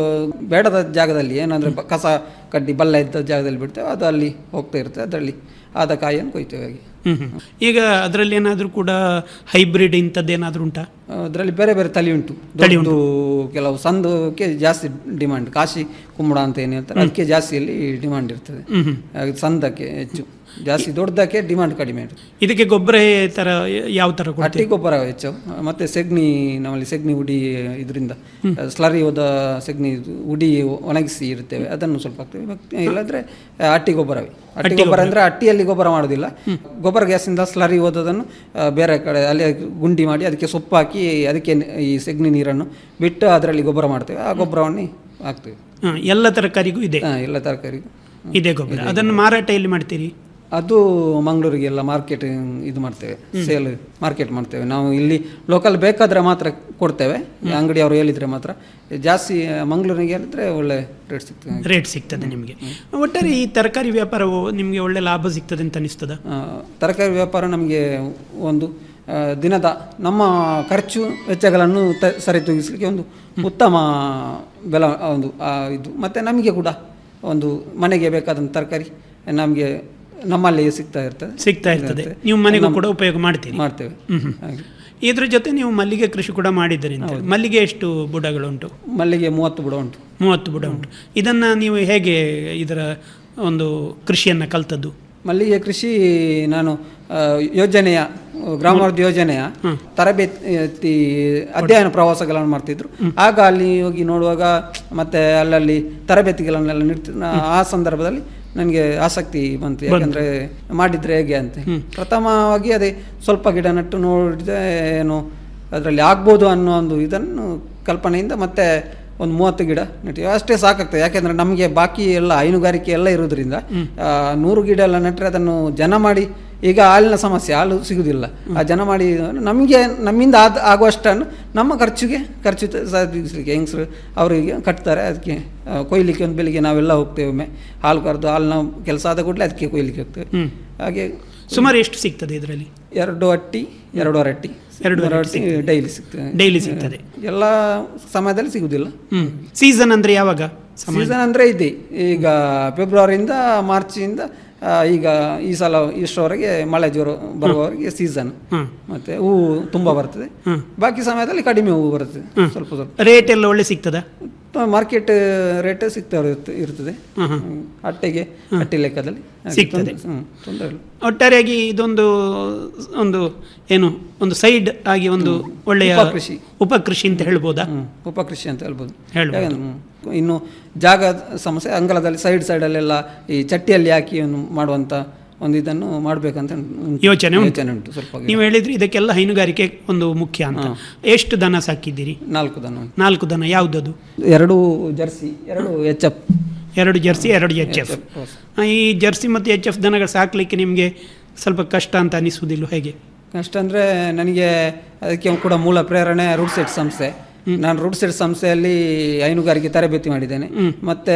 ಬೇಡದ ಜಾಗದಲ್ಲಿ ಏನಂದ್ರೆ ಬ- ಕಸ ಕಡ್ಡಿ ಬಲ್ಲ ಇದ್ದ ಜಾಗದಲ್ಲಿ ಬಿಡ್ತೇವೆ ಅದು ಅಲ್ಲಿ ಹೋಗ್ತಾ ಇರ್ತದೆ ಅದರಲ್ಲಿ ಆದ ಕಾಯಿಯನ್ನು ಕೊಯ್ತೇವೆ ಹಾಗೆ ಹ್ಮ್ ಹ್ಮ್. ಈಗ ಅದರಲ್ಲಿ ಏನಾದರೂ ಕೂಡ ಹೈಬ್ರಿಡ್ ಇಂಥದ್ದೇನಾದ್ರೂ ಉಂಟಾ ಅದರಲ್ಲಿ ಬೇರೆ ಬೇರೆ ತಳಿ ಉಂಟು ತಳಿ ದೊಡ್ಡದು ಕೆಲವು ಸಂದಕ್ಕೆ ಜಾಸ್ತಿ ಡಿಮಾಂಡ್ ಕಾಶಿ ಕುಂಬಳ ಅಂತ ಏನು ಹೇಳ್ತಾರೆ ಅದಕ್ಕೆ ಜಾಸ್ತಿಯಲ್ಲಿ ಡಿಮಾಂಡ್ ಇರ್ತದೆ ಹ್ಮ್ ಹ್ಮ್. ಹಾಗೆ ಸಂದಕ್ಕೆ ಹೆಚ್ಚು ಜಾಸ್ತಿ ದೊಡ್ಡದಕ್ಕೆ ಡಿಮಾಂಡ್ ಕಡಿಮೆ ಇರ್ತದೆ ಇದಕ್ಕೆ ಗೊಬ್ಬರ ತರ ಯಾವ ತರ ಹಟ್ಟಿ ಕೊಡ್ತೀವಿ ಗೊಬ್ಬರ ಹೆಚ್ಚು ಮತ್ತೆ ಸೆಗ್ನಿ ನಮ್ಮಲ್ಲಿ ಸೆಗ್ನಿ ಉಡಿ ಇದರಿಂದ ಸ್ಲರಿ ಹೋದ ಸೆಗ್ನಿ ಇದು ಉಡಿ ಒಣಗಿಸಿ ಇರ್ತೇವೆ ಅದನ್ನು ಸ್ವಲ್ಪ ಹಾಕ್ತೇವೆ ಮತ್ತೆ ಇಲ್ಲಾಂದ್ರೆ ಆ, ಹಟ್ಟಿ ಗೊಬ್ಬರವೇ ಹಟ್ಟಿ ಹಟ್ಟಿ ಗೊಬ್ಬರ ಗೊಬ್ಬರ. ಅಂದ್ರೆ ಹಟ್ಟಿಯಲ್ಲಿ ಗೊಬ್ಬರ ಮಾಡೋದಿಲ್ಲ ಗೊಬ್ಬರ ಗ್ಯಾಸಿಂದ ಸ್ಲರಿ ಹೋದದನ್ನು ಆ, ಬೇರೆ ಕಡೆ ಅಲ್ಲಿ ಗುಂಡಿ ಮಾಡಿ ಅದಕ್ಕೆ ಸೊಪ್ಪು ಹಾಕಿ ಅದಕ್ಕೆ ಈ ಸೆಗ್ನಿ ನೀರನ್ನು ಬಿಟ್ಟು ಅದರಲ್ಲಿ ಗೊಬ್ಬರ ಮಾಡ್ತೇವೆ ಆ ಗೊಬ್ಬರವನ್ನು ಹಾಕ್ತೇವೆ ಹಾ, ಎಲ್ಲ ತರಕಾರಿಗೂ ಇದೆ ಹಾ, ಎಲ್ಲ ತರಕಾರಿ ಇದೆ ಗೊಬ್ಬರ ಅದನ್ನು ಮಾರಾಟ ಎಲ್ಲಿ ಮಾಡ್ತೀರಿ ಅದು ಮಂಗಳೂರಿಗೆಲ್ಲ ಮಾರ್ಕೆಟ್ ಇದು ಮಾಡ್ತೇವೆ ಸೇಲ್ ಮಾರ್ಕೆಟ್ ಮಾಡ್ತೇವೆ ನಾವು ಇಲ್ಲಿ ಲೋಕಲ್ ಬೇಕಾದ್ರೆ ಮಾತ್ರ ಕೊಡ್ತೇವೆ ಅಂಗಡಿಯವರು ಹೇಳಿದ್ರೆ ಮಾತ್ರ ಜಾಸ್ತಿ ಮಂಗಳೂರಿಗೆ ಹೇಳಿದ್ರೆ ಒಳ್ಳೆ ರೇಟ್ ಸಿಗ್ತದೆ ರೇಟ್ ಸಿಗ್ತದೆ ನಿಮಗೆ ಒಟ್ಟಾರೆ ಈ ತರಕಾರಿ ವ್ಯಾಪಾರವು ನಿಮಗೆ ಒಳ್ಳೆ ಲಾಭ ಸಿಗ್ತದೆ ಅಂತ ಅನಿಸ್ತದ ಆ, ತರಕಾರಿ ವ್ಯಾಪಾರ ನಮಗೆ ಒಂದು ಆ, ದಿನದ ನಮ್ಮ ಖರ್ಚು ವೆಚ್ಚಗಳನ್ನು ತ ಸರಿತೂಗಿಸಲಿಕ್ಕೆ ಒಂದು ಉತ್ತಮ ಬೆಲ ಒಂದು ಆ, ಇದು ಮತ್ತು ನಮಗೆ ಕೂಡ ಒಂದು ಮನೆಗೆ ಬೇಕಾದಂಥ ತರಕಾರಿ ನಮಗೆ ನಮ್ಮಲ್ಲಿಯೇ ಸಿಗ್ತಾ ಇರ್ತದೆ ಸಿಗ್ತಾ ಇರ್ತದೆ ನೀವು ಮನೆಗೂ ಕೂಡ ಉಪಯೋಗ ಮಾಡ್ತೀರಿ ಮಾಡ್ತೇವೆ ಹ್ಮ್ ಹ್ಮ್. ಹಾಗೆ. ಇದ್ರ ಜೊತೆ ನೀವು ಮಲ್ಲಿಗೆ ಕೃಷಿ ಕೂಡ ಮಾಡಿದ್ದೀರಿ ಅಂತ ಹೇಳಿ. ಮಲ್ಲಿಗೆ ಎಷ್ಟು ಬುಡಗಳುಂಟು ಮಲ್ಲಿಗೆ ಮೂವತ್ತು ಬುಡ ಉಂಟು ಮೂವತ್ತು ಬುಡ ಉಂಟು ಇದನ್ನ ನೀವು ಹೇಗೆ ಇದರ ಒಂದು ಕೃಷಿಯನ್ನ ಕಲ್ತದ್ದು ಮಲ್ಲಿಗೆ ಕೃಷಿ ನಾನು ಆ, ಯೋಜನೆಯ ಗ್ರಾಮಾಭಿವೃದ್ಧಿ ಯೋಜನೆಯ ತರಬೇತಿ ಅಧ್ಯಯನ ಪ್ರವಾಸಗಳನ್ನು ಮಾಡ್ತಿದ್ರು ಆಗ ಅಲ್ಲಿ ಹೋಗಿ ನೋಡುವಾಗ ಮತ್ತೆ ಅಲ್ಲಲ್ಲಿ ತರಬೇತಿಗಳನ್ನೆಲ್ಲ ನೀಡ್ತಿದ್ರು ಆ ಸಂದರ್ಭದಲ್ಲಿ ನನಗೆ ಆಸಕ್ತಿ ಬಂತು ಯಾಕಂದ್ರೆ ಮಾಡಿದ್ರೆ ಹೇಗೆ ಅಂತ ಪ್ರಥಮವಾಗಿ ಅದೇ ಸ್ವಲ್ಪ ಗಿಡ ನೆಟ್ಟು ನೋಡಿದ್ರೆ ಏನು ಅದರಲ್ಲಿ ಆಗ್ಬೋದು ಅನ್ನೋ ಒಂದು ಇದನ್ನು ಕಲ್ಪನೆಯಿಂದ ಮತ್ತೆ ಒಂದು ಮೂವತ್ತು ಗಿಡ ನೆಟ್ಟಿವಿ ಅಷ್ಟೇ ಸಾಕಾಗ್ತದೆ ಯಾಕೆಂದ್ರೆ ನಮಗೆ ಬಾಕಿ ಎಲ್ಲ ಹೈನುಗಾರಿಕೆ ಎಲ್ಲ ಇರೋದ್ರಿಂದ ಆ, ನೂರು ಗಿಡ ಎಲ್ಲ ನೆಟ್ಟರೆ ಅದನ್ನು ಜನ ಮಾಡಿ ಈಗ ಹಾಲಿನ ಸಮಸ್ಯೆ ಹಾಲು ಸಿಗುದಿಲ್ಲ ಆ ಜನ ಮಾಡಿ ನಮಗೆ ನಮ್ಮಿಂದ ಆದ ಆಗುವಷ್ಟನ್ನು ನಮ್ಮ ಖರ್ಚಿಗೆ ಖರ್ಚು ತ- ಸಾಧಿಸಲಿಕ್ಕೆ ಹೆಂಗಸರು ಅವರಿಗೆ ಕಟ್ತಾರೆ ಅದಕ್ಕೆ ಆ, ಕೊಯ್ಲಿಕ್ಕೆ ಒಂದು ಬೆಳಿಗ್ಗೆ ನಾವೆಲ್ಲ ಹೋಗ್ತೇವೆ ಒಮ್ಮೆ ಹಾಲು ಕರೆದು ಹಾಲು ನಾವು ಕೆಲಸ ಆದ ಕೂಡಲೇ ಅದಕ್ಕೆ ಕೊಯ್ಲಿಕ್ಕೆ ಹೋಗ್ತೇವೆ ಹ್ಮ್. ಹಾಗೆ ಸುಮಾರು ಎಷ್ಟು ಸಿಗ್ತದೆ ಇದರಲ್ಲಿ ಎರಡು ಅಟ್ಟಿ ಎರಡೂವರೆ ಅಟ್ಟಿ ಎರಡೂವರೆ ಮೂರು ಅಟ್ಟಿ ಅಟ್ಟಿ ಸಿಗ್ತದೆ. ಡೈಲಿ ಸಿಗ್ತದೆ ಡೈಲಿ ಸಿಗ್ತದೆ. ಎಲ್ಲ ಸಮಯದಲ್ಲಿ ಸಿಗುದಿಲ್ಲ ಹ್ಮ್ ಸೀಸನ್ ಅಂದ್ರೆ ಯಾವಾಗ ಸಮಯ? ಸೀಸನ್ ಅಂದ್ರೆ ಇದೆ ಈಗ ಫೆಬ್ರವರಿಯಿಂದ ಮಾರ್ಚಿಂದ ಆ, ಈಗ ಈ ಸಲ ಇಷ್ಟರವರೆಗೆ ಮಳೆ ಜೋರು ಬರುವವರೆಗೆ ಸೀಸನ್ ಹ್ಮ್. ಮತ್ತೆ ಹೂವು ತುಂಬಾ ಬರ್ತದೆ ಹ್ಮ್. ಬಾಕಿ ಸಮಯದಲ್ಲಿ ಕಡಿಮೆ ಹೂವು ಬರ್ತದೆ ಸ್ವಲ್ಪ ಸ್ವಲ್ಪ ರೇಟ್ ಎಲ್ಲ ಒಳ್ಳೆ ಸಿಗ್ತದ ಮಾರ್ಕೆಟ್ ರೇಟ್ ಸಿಗ್ತಾ ಇರುತ್ತೆ- ಇರ್ತದೆ ಹ್ಮ್, ಹ್ಮ್. ಹ್ಮ್. ಅಟ್ಟೆಗೆ ಅಟ್ಟಿ ಲೆಕ್ಕದಲ್ಲಿ ಹಾಗೆ ಸಿಗ್ತದೆ. ತೊಂದ್ರೆ- ಹ್ಮ್, ತೊಂದ್ರೆ ಇಲ್ಲ ಒಟ್ಟಾರೆಯಾಗಿ ಇದೊಂದು ಒಂದು ಏನು ಒಂದು ಸೈಡ್ ಆಗಿ ಒಂದು ಒಳ್ಳೆಯ ಉಪಕೃಷಿ. ಉಪಕೃಷಿ ಅಂತ ಹೇಳ್ಬೋದಾ ಉಪಕೃಷಿ ಅಂತ ಹೇಳ್ಬೋದು ಹೇಳ್ಬೋದು. ಯಾಕಂದ್ರೆ, ಹ್ಮ್. ಇನ್ನು ಜಾಗ ಸಮಸ್ಯೆ ಅಂಗಳದಲ್ಲಿ ಸೈಡ್ ಸೈಡಲ್ಲೆಲ್ಲ ಈ ಚಟ್ಟಿಯಲ್ಲಿ ಹಾಕಿ ಒಂದು ಮಾಡುವಂತ ಒಂದು ಇದನ್ನು ಮಾಡ್ಬೇಕಂತ ಉಂಟು. ಯೋಚನೆ ಉಂಟು. ಯೋಚನೆ ಉಂಟು ಸ್ವಲ್ಪ ನೀವು ಹೇಳಿದ್ರಿ ಇದಕ್ಕೆಲ್ಲ ಹೈನುಗಾರಿಕೆ ಒಂದು ಮುಖ್ಯ ಅಂತ ಎಷ್ಟು ದನ ಸಾಕಿದ್ದೀರಿ ನಾಲ್ಕು ದನ ಉಂಟು. ನಾಲ್ಕು ದನ ಯಾವುದದು ಎರಡು ಜರ್ಸಿ ಎರಡು ಎಚ್ ಎಫ್ ಎರಡು ಜರ್ಸಿ ಎರಡು ಎಚ್ ಎಫ್ ಈ ಜರ್ಸಿ ಮತ್ತು ಎಚ್ ಎಫ್ ದನಗಳು ಸಾಕ್ಲಿಕ್ಕೆ ನಿಮಗೆ ಸ್ವಲ್ಪ ಕಷ್ಟ ಅಂತ ಅನಿಸುವುದಿಲ್ಲ ಹೇಗೆ ಕಷ್ಟ ಅಂದರೆ ನನಗೆ ಅದಕ್ಕೆ ಕೂಡ ಮೂಲ ಪ್ರೇರಣೆ ರೂಟ್ ಸೆಟ್ ಸಂಸ್ಥೆ ನಾನು ರೂಟ್ ಸೆಟ್ ಸಂಸ್ಥೆಯಲ್ಲಿ ಹೈನುಗಾರಿಕೆ ತರಬೇತಿ ಮಾಡಿದ್ದೇನೆ ಮತ್ತೆ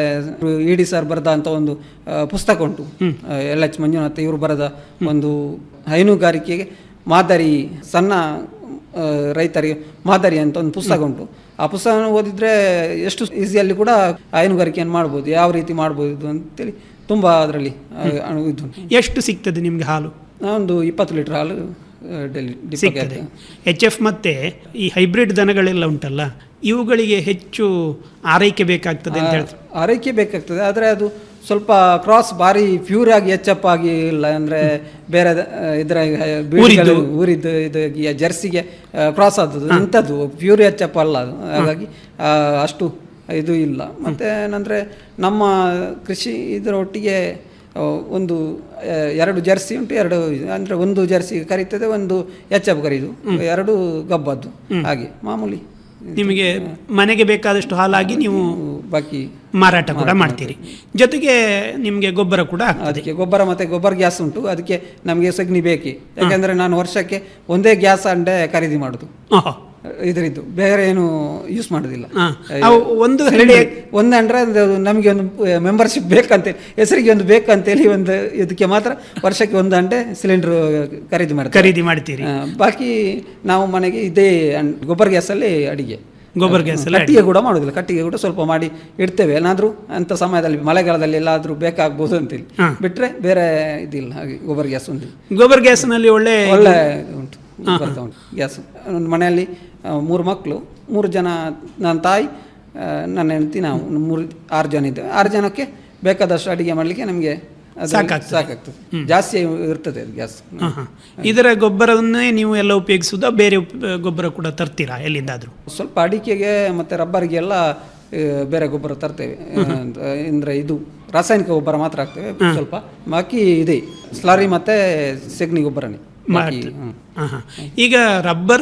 ಇ ಡಿ ಸರ್ ಬರೆದ ಅಂತ ಒಂದು ಆ, ಪುಸ್ತಕ ಉಂಟು ಎಲ್ ಎಚ್ ಮಂಜುನಾಥ್ ಇವರು ಬರೆದ ಒಂದು ಹೈನುಗಾರಿಕೆಗೆ ಮಾದರಿ ಸಣ್ಣ ಆ, ರೈತರಿಗೆ ಮಾದರಿ ಅಂತ ಒಂದು ಪುಸ್ತಕ ಉಂಟು ಆ ಪುಸ್ತಕ ಓದಿದ್ರೆ ಎಷ್ಟು ಈಸಿಯಲ್ಲಿ ಕೂಡ ಹೈನುಗಾರಿಕೆಯನ್ನು ಮಾಡ್ಬೋದು ಯಾವ ರೀತಿ ಮಾಡ್ಬೋದು ಅಂತೇಳಿ ತುಂಬ ಅದರಲ್ಲಿ ಇದು ಉಂಟು. ಎಷ್ಟು ಸಿಗ್ತದೆ ನಿಮಗೆ ಹಾಲು ಒಂದು ಇಪ್ಪತ್ತು ಲೀಟರ್ ಹಾಲು ಡೈಲಿ ಸಿಗ್ತದೆ ಎಚ್ ಎಫ್ ಮತ್ತೆ ಈ ಹೈಬ್ರಿಡ್ ದನಗಳೆಲ್ಲ ಉಂಟಲ್ಲ ಇವುಗಳಿಗೆ ಹೆಚ್ಚು ಆರೈಕೆ ಬೇಕಾಗ್ತದೆ ಅಂತ ಹೇಳ್ತಾರೆ ಆರೈಕೆ ಬೇಕಾಗ್ತದೆ ಆದರೆ ಅದು ಸ್ವಲ್ಪ ಕ್ರಾಸ್ ಭಾರಿ ಪ್ಯೂರ್ ಆಗಿ ಎಚ್ಚಪ್ ಆಗಿ ಇಲ್ಲ ಅಂದ್ರೆ ಬೇರೆ ದ- ಇದರ ಊರಿದ್ದು. ಊರಿದ್ದು ಇದು ಈ ಜರ್ಸಿಗೆ ಕ್ರಾಸ್ ಆದದ್ದು ಇಂಥದ್ದು ಪ್ಯೂರ್ ಎಚ್ಚಪ್ ಅಲ್ಲ ಅದು ಹಾಗಾಗಿ ಆ, ಅಷ್ಟು ಇದು ಇಲ್ಲ ಮತ್ತೆ ಏನಂದ್ರೆ ನಮ್ಮ ಕೃಷಿ ಇದರ ಒಟ್ಟಿಗೆ ಆ, ಒಂದು ಆ, ಎರಡು ಜರ್ಸಿ ಉಂಟು ಎರಡು ಇದು. ಅಂದ್ರೆ ಒಂದು ಜರ್ಸಿ ಕರೀತದೆ ಒಂದು ಎಚ್ಚಪ್ ಕರೀದು ಎರಡು ಗಬ್ಬದ್ದು ಹಾಗೆ ಮಾಮೂಲಿ ನಿಮಗೆ ಮನೆಗೆ ಬೇಕಾದಷ್ಟು ಹಾಲಾಗಿ ನೀವು ಬಾಕಿ ಮಾರಾಟ ಕೂಡ ಮಾಡ್ತೀರಿ ಜೊತೆಗೆ ನಿಮಗೆ ಗೊಬ್ಬರ ಕೂಡ ಆಗ್ತದೆ ಅದಕ್ಕೆ ಗೊಬ್ಬರ ಮತ್ತೆ ಗೊಬ್ಬರ ಗ್ಯಾಸ್ ಉಂಟು ಅದಕ್ಕೆ ನಮಗೆ ಸಗಣಿ ಬೇಕೇ ಯಾಕಂದ್ರೆ ನಾನು ವರ್ಷಕ್ಕೆ ಒಂದೇ ಗ್ಯಾಸ್ ಅಂಡೆ ಖರೀದಿ ಮಾಡುದು ಆಹಾ. ಇದರಿದ್ದು ಬೇರೆ ಏನು ಯೂಸ್ ಮಾಡುದಿಲ್ಲ ಹಾ. ಅವು ಒಂದು ಸಿಲಿಂಡರ್ ಒಂದು ಅಂದ್ರೆ ಅದು ನಮಗೆ ಒಂದು ಮೆಂಬರ್ಶಿಪ್ ಬೇಕಂತ ಹೆಸರಿಗೆ ಒಂದು ಬೇಕಂತೇಳಿ ಒಂದು ಇದಕ್ಕೆ ಮಾತ್ರ ವರ್ಷಕ್ಕೆ ಒಂದು ಅಂಡೆ ಸಿಲಿಂಡರ್ ಖರೀದಿ ಮಾಡ್ತಾರೆ ಖರೀದಿ ಮಾಡ್ತೀರಿ ಆ, ಬಾಕಿ ನಾವು ಮನೆಗೆ ಇದೇ ಅನ್- ಗೊಬ್ಬರ ಗ್ಯಾಸಲ್ಲಿ ಅಡಿಗೆ ಗೊಬ್ಬರ ಗ್ಯಾಸ್ ಎಲ್ಲ ಕಟ್ಟಿಗೆ ಕೂಡ ಮಾಡೋದಿಲ್ಲ ಕಟ್ಟಿಗೆ ಕೂಡ ಸ್ವಲ್ಪ ಮಾಡಿ ಇಡ್ತೇವೆ ಏನಾದ್ರೂ ಅಂತ ಸಮಯದಲ್ಲಿ ಮಳೆಗಾಲದಲ್ಲಿ ಎಲ್ಲಾದ್ರೂ ಬೇಕಾಗ್ಬೋದು ಅಂತೇಳಿ ಹಾ. ಬಿಟ್ರೆ ಬೇರೆ ಇದಿಲ್ಲ ಹಾಗೆ ಗೊಬ್ಬರ ಗ್ಯಾಸ್ ಒಂದು ಗೊಬ್ಬರ ಗ್ಯಾಸ್ನಲ್ಲಿ ಒಳ್ಳೆ ಒಳ್ಳೆ ಉಂಟು ಬರ್ತಾ ಉಂಟು ಗ್ಯಾಸ್ ಒಂದು ಮನೆಯಲ್ಲಿ ಆ, ಮೂರು ಮಕ್ಕಳು ಮೂರು ಜನ ನನ್ನ ತಾಯಿ ಆ, ನನ್ನ ಹೆಂಡತಿ ನಾವು ಮೂರು ಆರು ಜನ ಇದ್ದೇವೆ ಆರು ಜನಕ್ಕೆ ಬೇಕಾದಷ್ಟು ಅಡಿಗೆ ಮಾಡಲಿಕ್ಕೆ ನಮಗೆ ಸಾಕಾಗ್ತದೆ. ಸಾಕಾಗ್ತದೆ ಜಾಸ್ತಿ ಇರ್ತದೆ ಅದು ಗ್ಯಾಸ್ ಹಾ, ಹಾ. ಇದರ ಗೊಬ್ಬರವನ್ನೇ ನೀವು ಎಲ್ಲ ಉಪಯೋಗಿಸುವುದಾ ಬೇರೆ ಉಪ್- ಗೊಬ್ಬರ ಕೂಡ ತರ್ತೀರಾ ಎಲ್ಲಿಂದಾದ್ರೂ ಸ್ವಲ್ಪ ಅಡಿಕೆಗೆ ಮತ್ತೆ ರಬ್ಬರ್ಗೆಲ್ಲ ಆ, ಬೇರೆ ಗೊಬ್ಬರ ತರ್ತೇವೆ ಆ, ಅಂದ್ರೆ ಇದು ರಾಸಾಯನಿಕ ಗೊಬ್ಬರ ಮಾತ್ರ ಹಾಕ್ತೇವೆ ಸ್ವಲ್ಪ ಬಾಕಿ ಇದೆ ಸ್ಲರಿ ಮತ್ತೆ ಸೆಗಣಿ ಗೊಬ್ಬರನೇ ಬಾಕಿ, ಮಾಡ್ತೀರಿ. ಹ್ಮ್. ಹಾ, ಹಾ. ಈಗ ರಬ್ಬರ್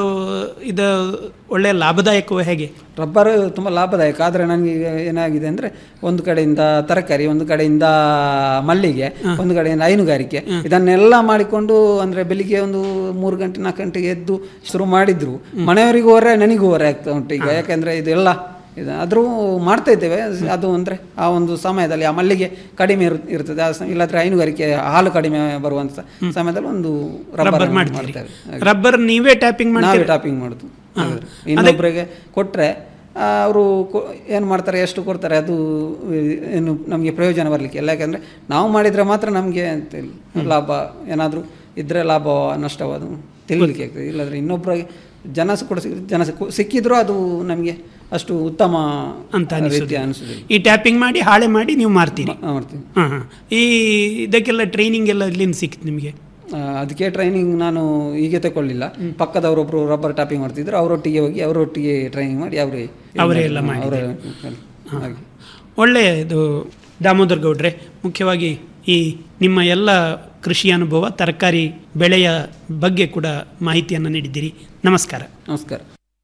ಇದು ಒಳ್ಳೆ ಲಾಭದಾಯಕವೇ ಹೇಗೆ ರಬ್ಬರ್ ತುಂಬ ಲಾಭದಾಯಕ ಆದರೆ ನನಗೆ ಈಗ ಏನಾಗಿದೆ ಅಂದರೆ ಒಂದು ಕಡೆಯಿಂದ ತರಕಾರಿ ಒಂದು ಕಡೆಯಿಂದ ಮಲ್ಲಿಗೆ ಒಂದು ಕಡೆಯಿಂದ ಹೈನುಗಾರಿಕೆ ಇದನ್ನೆಲ್ಲ ಮಾಡಿಕೊಂಡು ಅಂದರೆ ಬೆಳಿಗ್ಗೆ ಒಂದು ಮೂರು ಗಂಟೆ ನಾಲ್ಕು ಗಂಟೆಗೆ ಎದ್ದು ಶುರು ಮಾಡಿದ್ರು ಮನೆಯವರಿಗೂ ಹೊರೆ ನನಗೂ ಹೊರೆ ಆಗ್ತಾ ಉಂಟು ಈಗ ಯಾಕೆಂದರೆ ಇದೆಲ್ಲ ಇದು ಆದರೂ ಮಾಡ್ತಾ ಇದ್ದೇವೆ ಅದು ಅಂದರೆ ಆ ಒಂದು ಸಮಯದಲ್ಲಿ ಆ ಮಲ್ಲಿಗೆ ಕಡಿಮೆ ಇರು- ಇರ್ತದೆ ಆ ಸ- ಇಲ್ಲಾಂದ್ರೆ ಹೈನುಗಾರಿಕೆ ಹಾಲು ಕಡಿಮೆ ಬರುವಂಥ ಸಮಯದಲ್ಲಿ ಒಂದು ರಬ್ಬರ್ ರಬ್ಬರ್ ಮಾಡ್ತೀರಿ ಮಾಡ್ತೇವೆ ಹಾಗೆ. ರಬ್ಬರ್ ನೀವೇ ಟ್ಯಾಪಿಂಗ್ ನಾವೇ ಮಾಡ್ತೀರಿ ಟಾಪಿಂಗ್ ಮಾಡುದು ಇನ್ನೊಬ್ಬರಿಗೆ ಕೊಟ್ಟರೆ ಅವರು ಏನು ಮಾಡ್ತಾರೆ ಎಷ್ಟು ಕೊಡ್ತಾರೆ ಅದು ಏನು ನಮಗೆ ಪ್ರಯೋಜನ ಬರಲಿಕ್ಕೆ ಇಲ್ಲ ಯಾಕಂದರೆ ನಾವು ಮಾಡಿದರೆ ಮಾತ್ರ ನಮಗೆ ಅಂತ ಲಾಭ ಏನಾದರೂ ಇದ್ದರೆ ಲಾಭ ನಷ್ಟವ ಅದು ತಿಳಿಲಿಕ್ಕೆ ಆಗ್ತದೆ ಇಲ್ಲಾಂದರೆ ಇನ್ನೊಬ್ಬರಿಗೆ ಜನ ಸ- ಕೂಡ ಸಿಕ್- ಜನ ಸಿಕ್- ಸಿಕ್ಕಿದ್ರು ಅದು ನಮಗೆ ಅಷ್ಟು ಉತ್ತಮ ಅಂತ ರೀತಿ ಅನಿಸುದು ಅನಿಸುದಿಲ್ಲ ಈ ಟ್ಯಾಪಿಂಗ್ ಮಾಡಿ ಹಾಳೆ ಮಾಡಿ ನೀವು ಮಾರ್ತೀರಿ ಆ, ಮಾಡ್ತೀವಿ ಹಾ, ಹಾ. ಈ ಇದಕ್ಕೆಲ್ಲ ಟ್ರೈನಿಂಗ್ ಎಲ್ಲ ಎಲ್ಲಿಂದ ಸಿಕ್ತು ನಿಮಗೆ ಆ, ಅದಕ್ಕೆ ಟ್ರೈನಿಂಗ್ ನಾನು ಹೀಗೆ ತಗೊಳ್ಳಿಲ್ಲ ಪಕ್ಕದವರೊಬ್ರು ರಬ್ಬರ್ ಟಾಪಿಂಗ್ ಮಾಡ್ತಿದ್ರು ಅವರೊಟ್ಟಿಗೆ ಹೋಗಿ ಅವರೊಟ್ಟಿಗೆ ಟ್ರೈನಿಂಗ್ ಮಾಡಿ ಅವರೇ ಅವರೇ ಎಲ್ಲ ಅವರೇ ಮಾಡಿದ್ದಾರೆ. ಹಾಗೆ ಒಳ್ಳೆಯ ಇದು ದಾಮೋದರ್ ಗೌಡ್ರೆ ಮುಖ್ಯವಾಗಿ ಈ ನಿಮ್ಮ ಎಲ್ಲ ಕೃಷಿ ಅನುಭವ ತರಕಾರಿ ಬೆಳೆಯ ಬಗ್ಗೆ ಕೂಡ ಮಾಹಿತಿಯನ್ನು ನೀಡಿದ್ದೀರಿ ನಮಸ್ಕಾರ ನಮಸ್ಕಾರ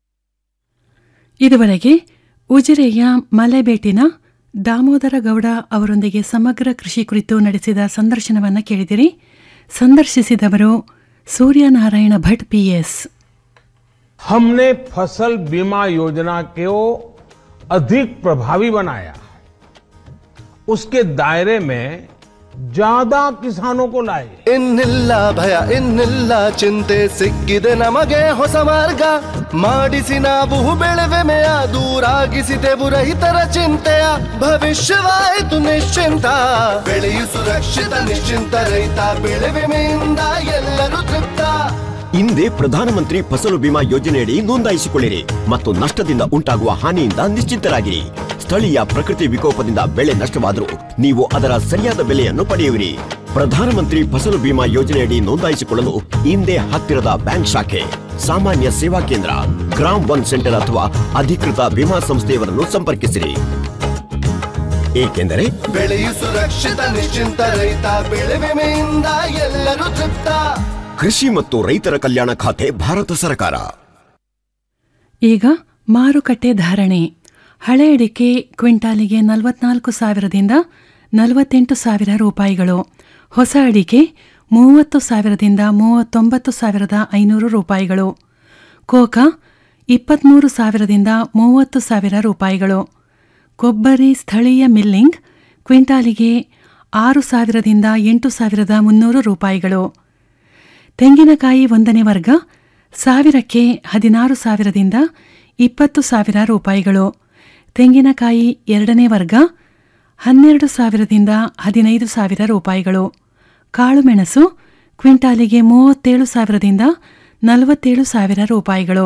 ಇದುವರೆಗೆ ಉಜಿರೆಯ ಮಲೆಬೇಟಿನ ದಾಮೋದರ ಗೌಡ ಅವರೊಂದಿಗೆ ಸಮಗ್ರ ಕೃಷಿ ಕುರಿತು ನಡೆಸಿದ ಸಂದರ್ಶನವನ್ನು ಕೇಳಿದಿರಿ ಸಂದರ್ಶಿಸಿದವರು ಸೂರ್ಯನಾರಾಯಣ ಭಟ್ ಪಿಎಸ್ हमने फसल बीमा योजना को अधिक प्रभावी बनाया उसके दायरे में ज्यादा किसानों को लाए ಇನ್ನಿಲ್ಲ ಭಯ ಇನ್ನಿಲ್ಲ ಚಿಂತೆ ಸಿಕ್ಕಿದೆ ನಮಗೆ ಹೊಸ ಮಾರ್ಗ ಮಾಡಿಸಿ ನಾವು ಬೆಳೆವೆಮೆಯ ದೂರಾಗಿಸಿದೆವು ರೈತರ ಚಿಂತೆಯ ಭವಿಷ್ಯವಾಯಿತು ನಿಶ್ಚಿಂತ ಬೆಳೆಯು ಸುರಕ್ಷಿತ ನಿಶ್ಚಿಂತ ರೈತ ಬೆಳೆ ವಿಮೆಯಿಂದ ಎಲ್ಲರೂ ತೃಪ್ತ ಹಿಂದೆ ಪ್ರಧಾನಮಂತ್ರಿ ಫಸಲು ಬಿಮಾ ಯೋಜನೆಯಡಿ ನೋಂದಾಯಿಸಿಕೊಳ್ಳಿರಿ ಮತ್ತು ನಷ್ಟದಿಂದ ಉಂಟಾಗುವ ಹಾನಿಯಿಂದ ನಿಶ್ಚಿಂತರಾಗಿರಿ ಸ್ಥಳೀಯ ಪ್ರಕೃತಿ ವಿಕೋಪದಿಂದ ಬೆಳೆ ನಷ್ಟವಾದರೂ ನೀವು ಅದರ ಸರಿಯಾದ ಬೆಲೆಯನ್ನು ಪಡೆಯುವಿರಿ ಪ್ರಧಾನಮಂತ್ರಿ ಫಸಲು ಬಿಮಾ ಯೋಜನೆಯಡಿ ನೋಂದಾಯಿಸಿಕೊಳ್ಳಲು ಹಿಂದೆ ಹತ್ತಿರದ ಬ್ಯಾಂಕ್ ಶಾಖೆ ಸಾಮಾನ್ಯ ಸೇವಾ ಕೇಂದ್ರ ಗ್ರಾಮ್ ಒನ್ ಸೆಂಟರ್ ಅಥವಾ ಅಧಿಕೃತ ವಿಮಾ ಸಂಸ್ಥೆಯವರನ್ನು ಸಂಪರ್ಕಿಸಿರಿ ಏಕೆಂದರೆ ಬೆಳೆಯು ಸುರಕ್ಷಿತ ನಿಶ್ಚಿಂತ ರೈತ ಬೆಳೆ ವಿಮೆಯಿಂದ ಎಲ್ಲರೂ ತೃಪ್ತ ಕೃಷಿ ಮತ್ತು ರೈತರ ಕಲ್ಯಾಣ ಖಾತೆ ಭಾರತ ಸರ್ಕಾರ ಈಗ ಮಾರುಕಟ್ಟೆ ಧಾರಣೆ ಹಳೆ ಅಡಿಕೆ ಕ್ವಿಂಟಾಲಿಗೆ ನಲವತ್ನಾಲ್ಕು ಸಾವಿರದಿಂದ ನಲವತ್ತೆಂಟು ಸಾವಿರ ರೂಪಾಯಿಗಳು ಹೊಸ ಅಡಿಕೆ ಮೂವತ್ತು ಸಾವಿರದಿಂದ ಮೂವತ್ತೊಂಬತ್ತು ಸಾವಿರದ ಐನೂರು ರೂಪಾಯಿಗಳು ಕೋಕಾ ಇಪ್ಪತ್ತ್ಮೂರು ಸಾವಿರದಿಂದ ಮೂವತ್ತು ಸಾವಿರ ರೂಪಾಯಿಗಳು ಕೊಬ್ಬರಿ ಸ್ಥಳೀಯ ಮಿಲ್ಲಿಂಗ್ ಕ್ವಿಂಟಾಲಿಗೆ ಆರು ಸಾವಿರದಿಂದ ಎಂಟು ಸಾವಿರದ ಮುನ್ನೂರು ರೂಪಾಯಿಗಳು ತೆಂಗಿನಕಾಯಿ ಒಂದನೇ ವರ್ಗ ಸಾವಿರಕ್ಕೆ ಹದಿನಾರು ಸಾವಿರದಿಂದ ಇಪ್ಪತ್ತು ಸಾವಿರ ರೂಪಾಯಿಗಳು ತೆಂಗಿನಕಾಯಿ ಎರಡನೇ ವರ್ಗ ಹನ್ನೆರಡು ಸಾವಿರದಿಂದ ಹದಿನೈದು ಸಾವಿರ ರೂಪಾಯಿಗಳು ಕಾಳುಮೆಣಸು ಕ್ವಿಂಟಾಲಿಗೆ ಮೂವತ್ತೇಳು ಸಾವಿರದಿಂದ ನಲವತ್ತೇಳು ಸಾವಿರ ರೂಪಾಯಿಗಳು